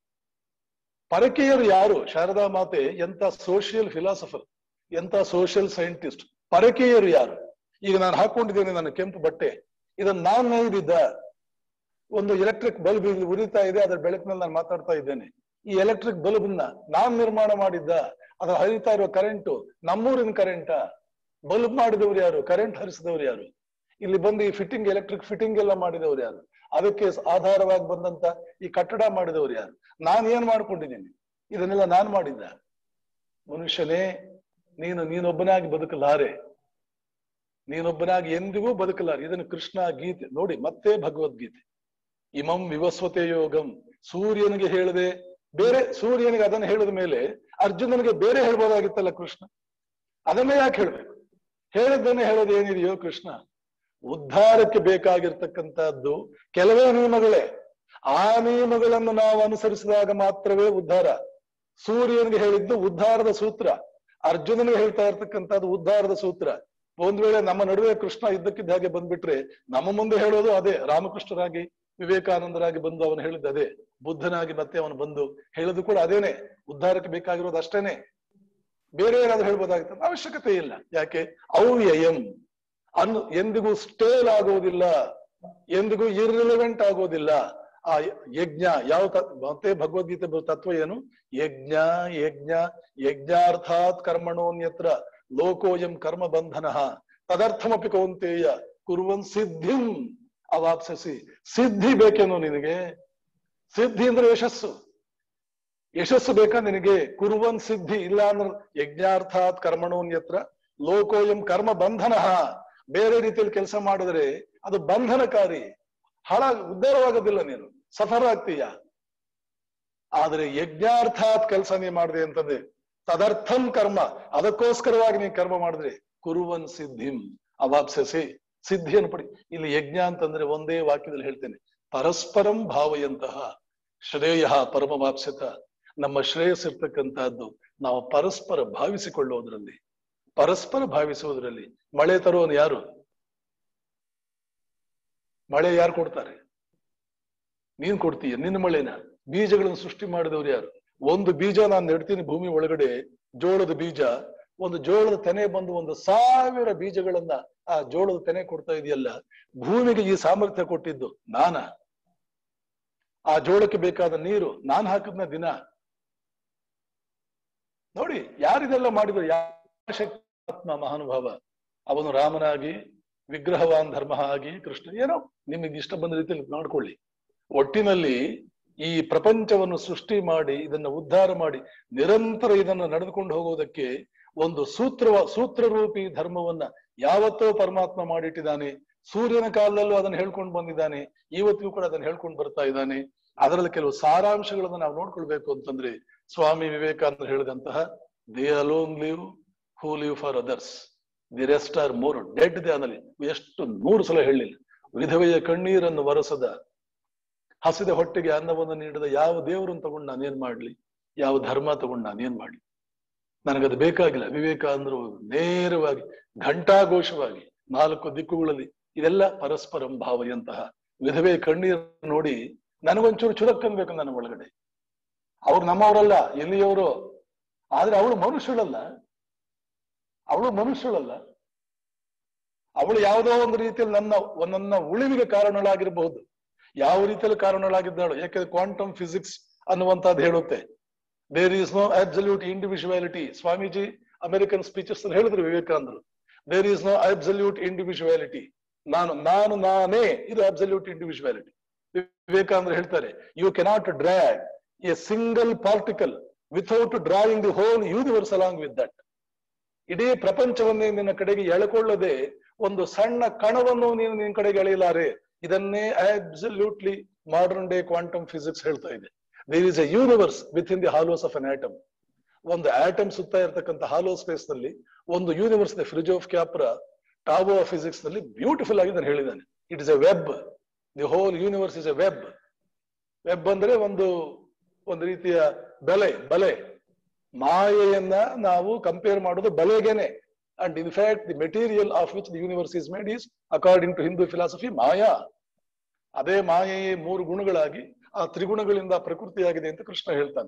ಪರಕೀಯರು ಯಾರು ಶಾರದಾ ಮಾತೆ ಎಂತ ಸೋಷಿಯಲ್ ಫಿಲಾಸಫರ್ ಎಂತ ಸೋಷಿಯಲ್ ಸೈಂಟಿಸ್ಟ್ ಪರಕೀಯರು ಯಾರು ಈಗ ನಾನು ಹಾಕೊಂಡಿದ್ದೇನೆ ನನ್ನ ಕೆಂಪು ಬಟ್ಟೆ ಇದನ್ನ ನಾನ್ ನೇಯ್ದಿದ್ದ ಒಂದು ಎಲೆಕ್ಟ್ರಿಕ್ ಬಲ್ಬ್ ಇಲ್ಲಿ ಉರಿತಾ ಇದೆ ಅದರ ಬೆಳಕಿನಲ್ಲಿ ನಾನು ಮಾತಾಡ್ತಾ ಇದ್ದೇನೆ ಈ ಎಲೆಕ್ಟ್ರಿಕ್ ಬಲ್ಬ್ ನ ನಾನ್ ನಿರ್ಮಾಣ ಮಾಡಿದ್ದ ಅದ್ರ ಹರಿತಾ ಇರುವ ಕರೆಂಟ್ ನಮ್ಮೂರಿನ ಕರೆಂಟ ಬಲ್ಬ್ ಮಾಡಿದವರು ಯಾರು ಕರೆಂಟ್ ಹರಿಸಿದವರು ಯಾರು ಇಲ್ಲಿ ಬಂದು ಈ ಫಿಟ್ಟಿಂಗ್ ಎಲೆಕ್ಟ್ರಿಕ್ ಫಿಟ್ಟಿಂಗ್ ಎಲ್ಲ ಮಾಡಿದವರು ಯಾರು ಅದಕ್ಕೆ ಆಧಾರವಾಗಿ ಬಂದಂತ ಈ ಕಟ್ಟಡ ಮಾಡಿದವರು ಯಾರು ನಾನು ಏನ್ ಮಾಡ್ಕೊಂಡಿದ್ದೀನಿ ಇದನ್ನೆಲ್ಲ ನಾನ್ ಮಾಡಿದ್ದ ಮನುಷ್ಯನೇ ನೀನು ನೀನೊಬ್ಬನಾಗಿ ಬದುಕಲಾರೆ ನೀನೊಬ್ಬನಾಗಿ ಎಂದಿಗೂ ಬದುಕಲಾರೆ ಇದನ್ನು ಕೃಷ್ಣ ಗೀತೆ ನೋಡಿ ಮತ್ತೆ ಭಗವದ್ಗೀತೆ ಇಮಂ ವಿವಸ್ವತೆ ಯೋಗಂ ಸೂರ್ಯನಿಗೆ ಹೇಳದೆ ಬೇರೆ ಸೂರ್ಯನಿಗೆ ಅದನ್ನು ಹೇಳಿದ ಮೇಲೆ ಅರ್ಜುನನಿಗೆ ಬೇರೆ ಹೇಳ್ಬೋದಾಗಿತ್ತಲ್ಲ ಕೃಷ್ಣ ಅದನ್ನೇ ಯಾಕೆ ಹೇಳ್ಬೇಕು ಹೇಳಿದ್ದನ್ನೇ ಹೇಳೋದು ಏನಿದೆಯೋ ಕೃಷ್ಣ ಉದ್ಧಾರಕ್ಕೆ ಬೇಕಾಗಿರ್ತಕ್ಕಂಥದ್ದು ಕೆಲವೇ ನಿಯಮಗಳೇ ಆ ನಿಯಮಗಳನ್ನು ನಾವು ಅನುಸರಿಸಿದಾಗ ಮಾತ್ರವೇ ಉದ್ಧಾರ ಸೂರ್ಯನಿಗೆ ಹೇಳಿದ್ದು ಉದ್ಧಾರದ ಸೂತ್ರ ಅರ್ಜುನನಿಗೆ ಹೇಳ್ತಾ ಇರ್ತಕ್ಕಂಥದ್ದು ಉದ್ಧಾರದ ಸೂತ್ರ ಒಂದ್ ವೇಳೆ ನಮ್ಮ ನಡುವೆ ಕೃಷ್ಣ ಇದ್ದಕ್ಕಿದ್ದ ಹಾಗೆ ಬಂದ್ಬಿಟ್ರೆ ನಮ್ಮ ಮುಂದೆ ಹೇಳೋದು ಅದೇ ರಾಮಕೃಷ್ಣರಾಗಿ ವಿವೇಕಾನಂದರಾಗಿ ಬಂದು ಅವನು ಹೇಳಿದ್ದು ಅದೇ ಬುದ್ಧನಾಗಿ ಮತ್ತೆ ಅವನು ಬಂದು ಹೇಳೋದು ಕೂಡ ಅದೇನೆ ಉದ್ಧಾರಕ್ಕೆ ಬೇಕಾಗಿರೋದು ಅಷ್ಟೇನೆ ಬೇರೆ ಏನಾದ್ರು ಹೇಳ್ಬೋದಾಗಿತ್ತು ಅವಶ್ಯಕತೆ ಇಲ್ಲ ಯಾಕೆ ಅವ್ಯಯಂ ಅನ್ನು ಎಂದಿಗೂ ಸ್ಟೇಲ್ ಆಗೋದಿಲ್ಲ ಎಂದಿಗೂ ಇರ್ರಿಲೆವೆಂಟ್ ಆಗೋದಿಲ್ಲ ಆ ಯಜ್ಞ ಯಾವ ತ- ಮತ್ತೆ ಭಗವದ್ಗೀತೆ ಬರೋ ತತ್ವ ಏನು ಯಜ್ಞ ಯಜ್ಞ ಯಜ್ಞಾರ್ಥಾತ್ ಕರ್ಮಣೋನ್ಯತ್ರ ಲೋಕೋಯಂ ಕರ್ಮ ಬಂಧನ ತದರ್ಥಮಪಿ ಕೌಂತೇಯ ಕುರುವನ್ ಸಿದ್ಧಿಂ ಅವಾಪ್ಸಿಸಿ ಸಿದ್ಧಿ ಬೇಕೇನೋ ನಿನಗೆ ಸಿದ್ಧಿ ಅಂದ್ರೆ ಯಶಸ್ಸು ಯಶಸ್ಸು ಬೇಕಾ ನಿನಗೆ ಕುರುವನ್ ಸಿದ್ಧಿ ಇಲ್ಲ ಅಂದ್ರೆ ಯಜ್ಞಾರ್ಥಾತ್ ಕರ್ಮಣೋನ್ಯತ್ರ ಲೋಕೋಯಂ ಕರ್ಮ ಬಂಧನ ಬೇರೆ ರೀತಿಯಲ್ಲಿ ಕೆಲಸ ಮಾಡಿದ್ರೆ ಅದು ಬಂಧನಕಾರಿ ಹಳ ಉದ್ಧಾರವಾಗೋದಿಲ್ಲ ನೀನು ಸಫರ್ ಆಗ್ತೀಯ ಆದ್ರೆ ಯಜ್ಞಾರ್ಥಾತ್ ಕೆಲಸ ನೀ ಮಾಡಿದೆ ಅಂತಂದ್ರೆ ತದರ್ಥಂ ಕರ್ಮ ಅದಕ್ಕೋಸ್ಕರವಾಗಿ ನೀನ್ ಕರ್ಮ ಮಾಡಿದ್ರೆ ಕುರುವನ್ ಸಿದ್ಧಿಂ ಅವಾಪ್ಸಸಿ ಸಿದ್ಧಿಯನ್ನು ಪಡಿ ಇಲ್ಲಿ ಯಜ್ಞ ಅಂತಂದ್ರೆ ಒಂದೇ ವಾಕ್ಯದಲ್ಲಿ ಹೇಳ್ತೇನೆ ಪರಸ್ಪರಂ ಭಾವಯಂತಹ ಶ್ರೇಯ ಪರಮವಾಪ್ಸ್ಯತ ನಮ್ಮ ಶ್ರೇಯಸ್ಸಿರ್ತಕ್ಕಂತಹದ್ದು ನಾವು ಪರಸ್ಪರ ಭಾವಿಸಿಕೊಳ್ಳೋದ್ರಲ್ಲಿ ಪರಸ್ಪರ ಭಾವಿಸುವುದರಲ್ಲಿ ಮಳೆ ತರುವನು ಯಾರು ಮಳೆ ಯಾರು ಕೊಡ್ತಾರೆ ನೀನ್ ಕೊಡ್ತೀಯ ನಿನ್ನ ಮಳೆನ ಬೀಜಗಳನ್ನು ಸೃಷ್ಟಿ ಮಾಡಿದವರು ಯಾರು ಒಂದು ಬೀಜ ನಾನು ನೆಡ್ತೀನಿ ಭೂಮಿ ಒಳಗಡೆ ಜೋಳದ ಬೀಜ ಒಂದು ಜೋಳದ ತೆನೆ ಬಂದು ಒಂದು ಸಾವಿರ ಬೀಜಗಳನ್ನ ಆ ಜೋಳದ ತೆನೆ ಕೊಡ್ತಾ ಇದೆಯಲ್ಲ ಭೂಮಿಗೆ ಈ ಸಾಮರ್ಥ್ಯ ಕೊಟ್ಟಿದ್ದು ನಾನ ಆ ಜೋಳಕ್ಕೆ ಬೇಕಾದ ನೀರು ನಾನ್ ಹಾಕಿದ್ನ ದಿನ ನೋಡಿ ಯಾರಿದೆಲ್ಲ ಮಾಡಿದ್ರು ಯಾವ ಶಕ್ತಾತ್ಮ ಮಹಾನುಭಾವ ಅವನು ರಾಮನಾಗಿ ವಿಗ್ರಹವಾನ್ ಧರ್ಮ ಆಗಿ ಕೃಷ್ಣ ಏನೋ ನಿಮಗೆ ಇಷ್ಟ ಬಂದ ರೀತಿಯಲ್ಲಿ ಮಾಡ್ಕೊಳ್ಳಿ ಒಟ್ಟಿನಲ್ಲಿ ಈ ಪ್ರಪಂಚವನ್ನು ಸೃಷ್ಟಿ ಮಾಡಿ ಇದನ್ನ ಉದ್ಧಾರ ಮಾಡಿ ನಿರಂತರ ಇದನ್ನ ನಡೆದುಕೊಂಡು ಹೋಗೋದಕ್ಕೆ ಒಂದು ಸೂತ್ರ ಸೂತ್ರರೂಪಿ ಧರ್ಮವನ್ನ ಯಾವತ್ತೋ ಪರಮಾತ್ಮ ಮಾಡಿಟ್ಟಿದ್ದಾನೆ ಸೂರ್ಯನ ಕಾಲದಲ್ಲೂ ಅದನ್ನ ಹೇಳ್ಕೊಂಡು ಬಂದಿದ್ದಾನೆ ಇವತ್ತಿಗೂ ಕೂಡ ಅದನ್ನ ಹೇಳ್ಕೊಂಡು ಬರ್ತಾ ಇದ್ದಾನೆ ಅದರಲ್ಲಿ ಕೆಲವು ಸಾರಾಂಶಗಳನ್ನ ನಾವು ನೋಡ್ಕೊಳ್ಬೇಕು ಅಂತಂದ್ರೆ ಸ್ವಾಮಿ ವಿವೇಕಾನಂದ ಹೇಳಿದಂತಹ they alone live who live for others the rest are more dead they ಅನ್ನಲಿ ಎಷ್ಟು ನೂರು ಸಲ ಹೇಳಿಲ್ಲ ವಿಧವೆಯ ಕಣ್ಣೀರನ್ನು ವರಸದ ಹಸಿದ ಹೊಟ್ಟೆಗೆ ಅನ್ನವನ್ನು ನೀಡಿದ ಯಾವ ದೇವರನ್ನು ತಗೊಂಡು ನಾನೇನ್ ಮಾಡ್ಲಿ ಯಾವ ಧರ್ಮ ತಗೊಂಡು ನಾನೇನ್ ಮಾಡ್ಲಿ ನನಗದು ಬೇಕಾಗಿಲ್ಲ ವಿವೇಕಾನಂದರು ನೇರವಾಗಿ ಘಂಟಾಘೋಷವಾಗಿ ನಾಲ್ಕು ದಿಕ್ಕುಗಳಲ್ಲಿ ಇದೆಲ್ಲ ಪರಸ್ಪರಂ ಭಾವಯಂತಹ ವಿಧವೆ ಕಣ್ಣೀರು ನೋಡಿ ನನಗೊಂಚೂರು ಚುರಕ್ಕನ್ಬೇಕು ನನ್ನ ಒಳಗಡೆ ಅವ್ರು ನಮ್ಮವರಲ್ಲ ಎಲ್ಲಿಯವರು ಆದ್ರೆ ಅವಳು ಮನುಷ್ಯಳಲ್ಲ ಅವಳು ಮನುಷ್ಯಳಲ್ಲ ಅವಳು ಯಾವುದೋ ಒಂದು ರೀತಿಯಲ್ಲಿ ನನ್ನ ನನ್ನ ಉಳಿವಿಗೆ ಕಾರಣಳಾಗಿರಬಹುದು ಯಾವ ರೀತಿಯಲ್ಲಿ ಕಾರಣಳಾಗಿದ್ದಾಳು ಯಾಕೆಂದ್ರೆ ಕ್ವಾಂಟಮ್ ಫಿಸಿಕ್ಸ್ ಅನ್ನುವಂತದ್ದು ಹೇಳುತ್ತೆ there is no absolute individuality Swamiji American speeches ಹೇಳಿದ್ರು ವಿವೇಕಾನಂದರು there is no absolute individuality ನಾನು ನಾನು ನಾನೇ ಇದು ಅಬ್ಸಲ್ಯೂಟ್ ಇಂಡಿವಿಜುವಾಲಿಟಿ ವಿವೇಕಾನಂದರು ಹೇಳ್ತಾರೆ you cannot drag a single particle without drawing the whole universe along with that ಇಡೀ ಪ್ರಪಂಚವನ್ನೇ ನಿನ್ನ ಕಡೆಗೆ ಎಳೆಕೊಳ್ಳದೆ ಒಂದು ಸಣ್ಣ ಕಣವನ್ನು ನೀನು ನಿನ್ನ ಕಡೆಗೆ ಎಳೆಯಲಾರೆ ಇದನ್ನೇ absolutely modern day quantum physics ಹೇಳ್ತಾ ಇದೆ there is a universe within the hollows of an atom ಒಂದು ಆಟಮ್ ಸುತ್ತ ಇರತಕ್ಕಂಥ ಹಾಲೋ ಸ್ಪೇಸ್ ನಲ್ಲಿ ಒಂದು ಯೂನಿವರ್ಸ್ ಇದೆ Fritjof Capra Tao of physics ನಲ್ಲಿ ಬ್ಯೂಟಿಫುಲ್ ಆಗಿ ನಾನು ಹೇಳಿದ್ದಾನೆ it is a web the whole universe is a web web ಅಂದ್ರೆ ಒಂದು ಒಂದು ರೀತಿಯ ಬೆಲೆ ಬಲೆ ಮಾಯೆಯನ್ನ ನಾವು ಕಂಪೇರ್ ಮಾಡೋದು ಬಲೆಗೇನೆ and in fact the material of which the universe is made is according to Hindu philosophy maya ಅದೇ ಮಾಯೆಯೇ ಮೂರು ಗುಣಗಳಾಗಿ ಆ ತ್ರಿಗುಣಗಳಿಂದ ಪ್ರಕೃತಿಯಾಗಿದೆ ಅಂತ ಕೃಷ್ಣ ಹೇಳ್ತಾನೆ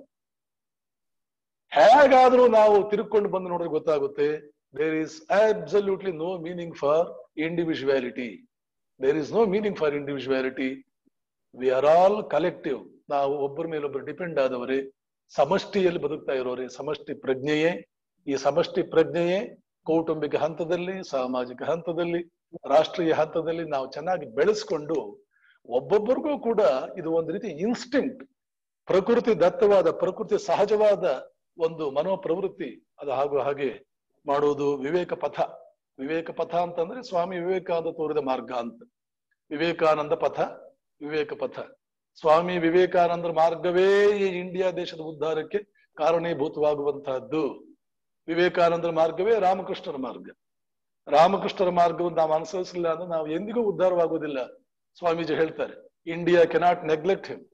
ಹೇಗಾದ್ರೂ ನಾವು ತಿರುಕೊಂಡು ಬಂದು ನೋಡಿದ್ರೆ ಗೊತ್ತಾಗುತ್ತೆ there is absolutely no meaning for individuality there is no meaning for individuality we are all collective ನಾವು ಒಬ್ಬರ ಮೇಲೊಬ್ಬರು ಡಿಪೆಂಡ್ ಆದವರೇ ಸಮಷ್ಟಿಯಲ್ಲಿ ಬದುಕ್ತಾ ಇರೋರೆ ಸಮಷ್ಟಿ ಪ್ರಜ್ಞೆಯೇ ಈ ಸಮಷ್ಟಿ ಪ್ರಜ್ಞೆಯೇ ಕೌಟುಂಬಿಕ ಹಂತದಲ್ಲಿ ಸಾಮಾಜಿಕ ಹಂತದಲ್ಲಿ ರಾಷ್ಟ್ರೀಯ ಹಂತದಲ್ಲಿ ನಾವು ಚೆನ್ನಾಗಿ ಬೆಳೆಸ್ಕೊಂಡು ಒಬ್ಬೊಬ್ಬರಿಗೂ ಕೂಡ ಇದು ಒಂದು ರೀತಿ ಇನ್ಸ್ಟಿಂಕ್ಟ್ ಪ್ರಕೃತಿ ದತ್ತವಾದ ಪ್ರಕೃತಿ ಸಹಜವಾದ ಒಂದು ಮನೋಪ್ರವೃತ್ತಿ ಅದು ಹಾಗೂ ಹಾಗೆ ಮಾಡುವುದು ವಿವೇಕ ಪಥ ವಿವೇಕ ಪಥ ಅಂತಂದ್ರೆ ಸ್ವಾಮಿ ವಿವೇಕಾನಂದ ತೋರಿದ ಮಾರ್ಗ ಅಂತ ವಿವೇಕಾನಂದ ಪಥ ವಿವೇಕ ಪಥ ಸ್ವಾಮಿ ವಿವೇಕಾನಂದರ ಮಾರ್ಗವೇ ಈ ಇಂಡಿಯಾ ದೇಶದ ಉದ್ಧಾರಕ್ಕೆ ಕಾರಣೀಭೂತವಾಗುವಂತಹದ್ದು ವಿವೇಕಾನಂದರ ಮಾರ್ಗವೇ ರಾಮಕೃಷ್ಣರ ಮಾರ್ಗ ರಾಮಕೃಷ್ಣರ ಮಾರ್ಗವನ್ನು ನಾವು ಅನುಸರಿಸಲಿಲ್ಲ ಅಂದ್ರೆ ನಾವು ಎಂದಿಗೂ ಉದ್ಧಾರವಾಗುವುದಿಲ್ಲ ಸ್ವಾಮೀಜಿ ಹೇಳ್ತಾರೆ India cannot neglect him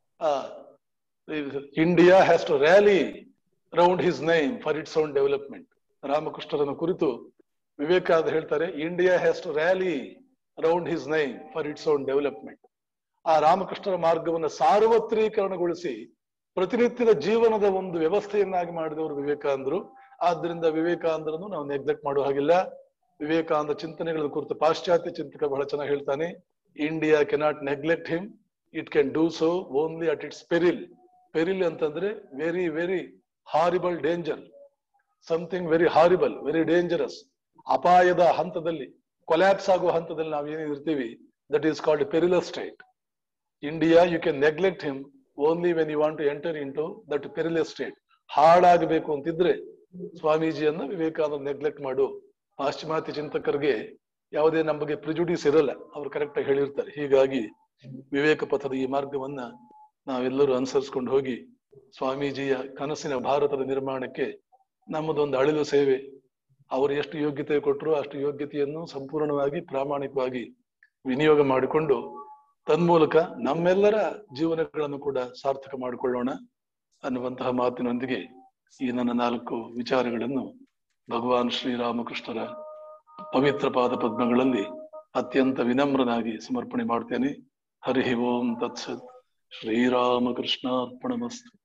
India has to rally round his name for its own development ರಾಮಕೃಷ್ಣರನ್ನು ಕುರಿತು ವಿವೇಕಾನಂದ ಹೇಳ್ತಾರೆ India has to rally round his name for its own development ಆ ರಾಮಕೃಷ್ಣರ ಮಾರ್ಗವನ್ನು ಸಾರ್ವತ್ರೀಕರಣಗೊಳಿಸಿ ಪ್ರತಿನಿತ್ಯದ ಜೀವನದ ಒಂದು ವ್ಯವಸ್ಥೆಯನ್ನಾಗಿ ಮಾಡಿದವರು ವಿವೇಕಾನಂದರು ಆದ್ದರಿಂದ ವಿವೇಕಾನಂದರನ್ನು ನಾವು ನೆಗ್ಲೆಕ್ಟ್ ಮಾಡುವ ಹಾಗಿಲ್ಲ ವಿವೇಕಾನಂದ ಚಿಂತನೆಗಳ ಕುರಿತು ಪಾಶ್ಚಾತ್ಯ ಚಿಂತಕ ಬಹಳ ಚೆನ್ನಾಗಿ ಹೇಳ್ತಾನೆ India cannot neglect him it can do so only at its peril peril ಅಂತಂದ್ರೆ very very horrible danger something very horrible very dangerous ಅಪಾಯದ ಹಂತದಲ್ಲಿ ಕೊಲ್ಯಾಪ್ಸ್ ಆಗುವ ಹಂತದಲ್ಲಿ ನಾವು ಏನಿರ್ತೀವಿ that is called perilous state India you can neglect him only when you want to enter into that perilous state ಹಾಳಾಗಬೇಕು ಅಂತಿದ್ರೆ ಸ್ವಾಮೀಜಿಯನ್ನ ವಿವೇಕಾನಂದ ನೆಗ್ಲೆಕ್ಟ್ ಮಾಡು ಪಾಶ್ಚಿಮಾತ್ಯ ಚಿಂತಕರಿಗೆ ಯಾವುದೇ ನಮಗೆ ಪ್ರಿಜುಡಿಸ್ ಇರಲ್ಲ ಅವ್ರು ಕರೆಕ್ಟ್ ಆಗಿ ಹೇಳಿರ್ತಾರೆ ಹೀಗಾಗಿ ವಿವೇಕ ಪಥದ ಈ ಮಾರ್ಗವನ್ನ ನಾವೆಲ್ಲರೂ ಅನುಸರಿಸ್ಕೊಂಡು ಹೋಗಿ ಸ್ವಾಮೀಜಿಯ ಕನಸಿನ ಭಾರತದ ನಿರ್ಮಾಣಕ್ಕೆ ನಮ್ಮದೊಂದು ಅಳಿಲು ಸೇವೆ ಅವರು ಎಷ್ಟು ಯೋಗ್ಯತೆ ಕೊಟ್ಟರು ಅಷ್ಟು ಯೋಗ್ಯತೆಯನ್ನು ಸಂಪೂರ್ಣವಾಗಿ ಪ್ರಾಮಾಣಿಕವಾಗಿ ವಿನಿಯೋಗ ಮಾಡಿಕೊಂಡು ತನ್ಮೂಲಕ ನಮ್ಮೆಲ್ಲರ ಜೀವನಗಳನ್ನು ಕೂಡ ಸಾರ್ಥಕ ಮಾಡಿಕೊಳ್ಳೋಣ ಅನ್ನುವಂತಹ ಮಾತಿನೊಂದಿಗೆ ಈ ನನ್ನ ನಾಲ್ಕು ವಿಚಾರಗಳನ್ನು ಭಗವಾನ್ ಶ್ರೀರಾಮಕೃಷ್ಣರ ಪವಿತ್ರ ಪಾದ ಪದ್ಮಗಳಲ್ಲಿ ಅತ್ಯಂತ ವಿನಮ್ರನಾಗಿ ಸಮರ್ಪಣೆ ಮಾಡ್ತೇನೆ ಹರಿ ಓಂ ತತ್ಸತ್ ಶ್ರೀರಾಮಕೃಷ್ಣಾರ್ಪಣಮಸ್ತು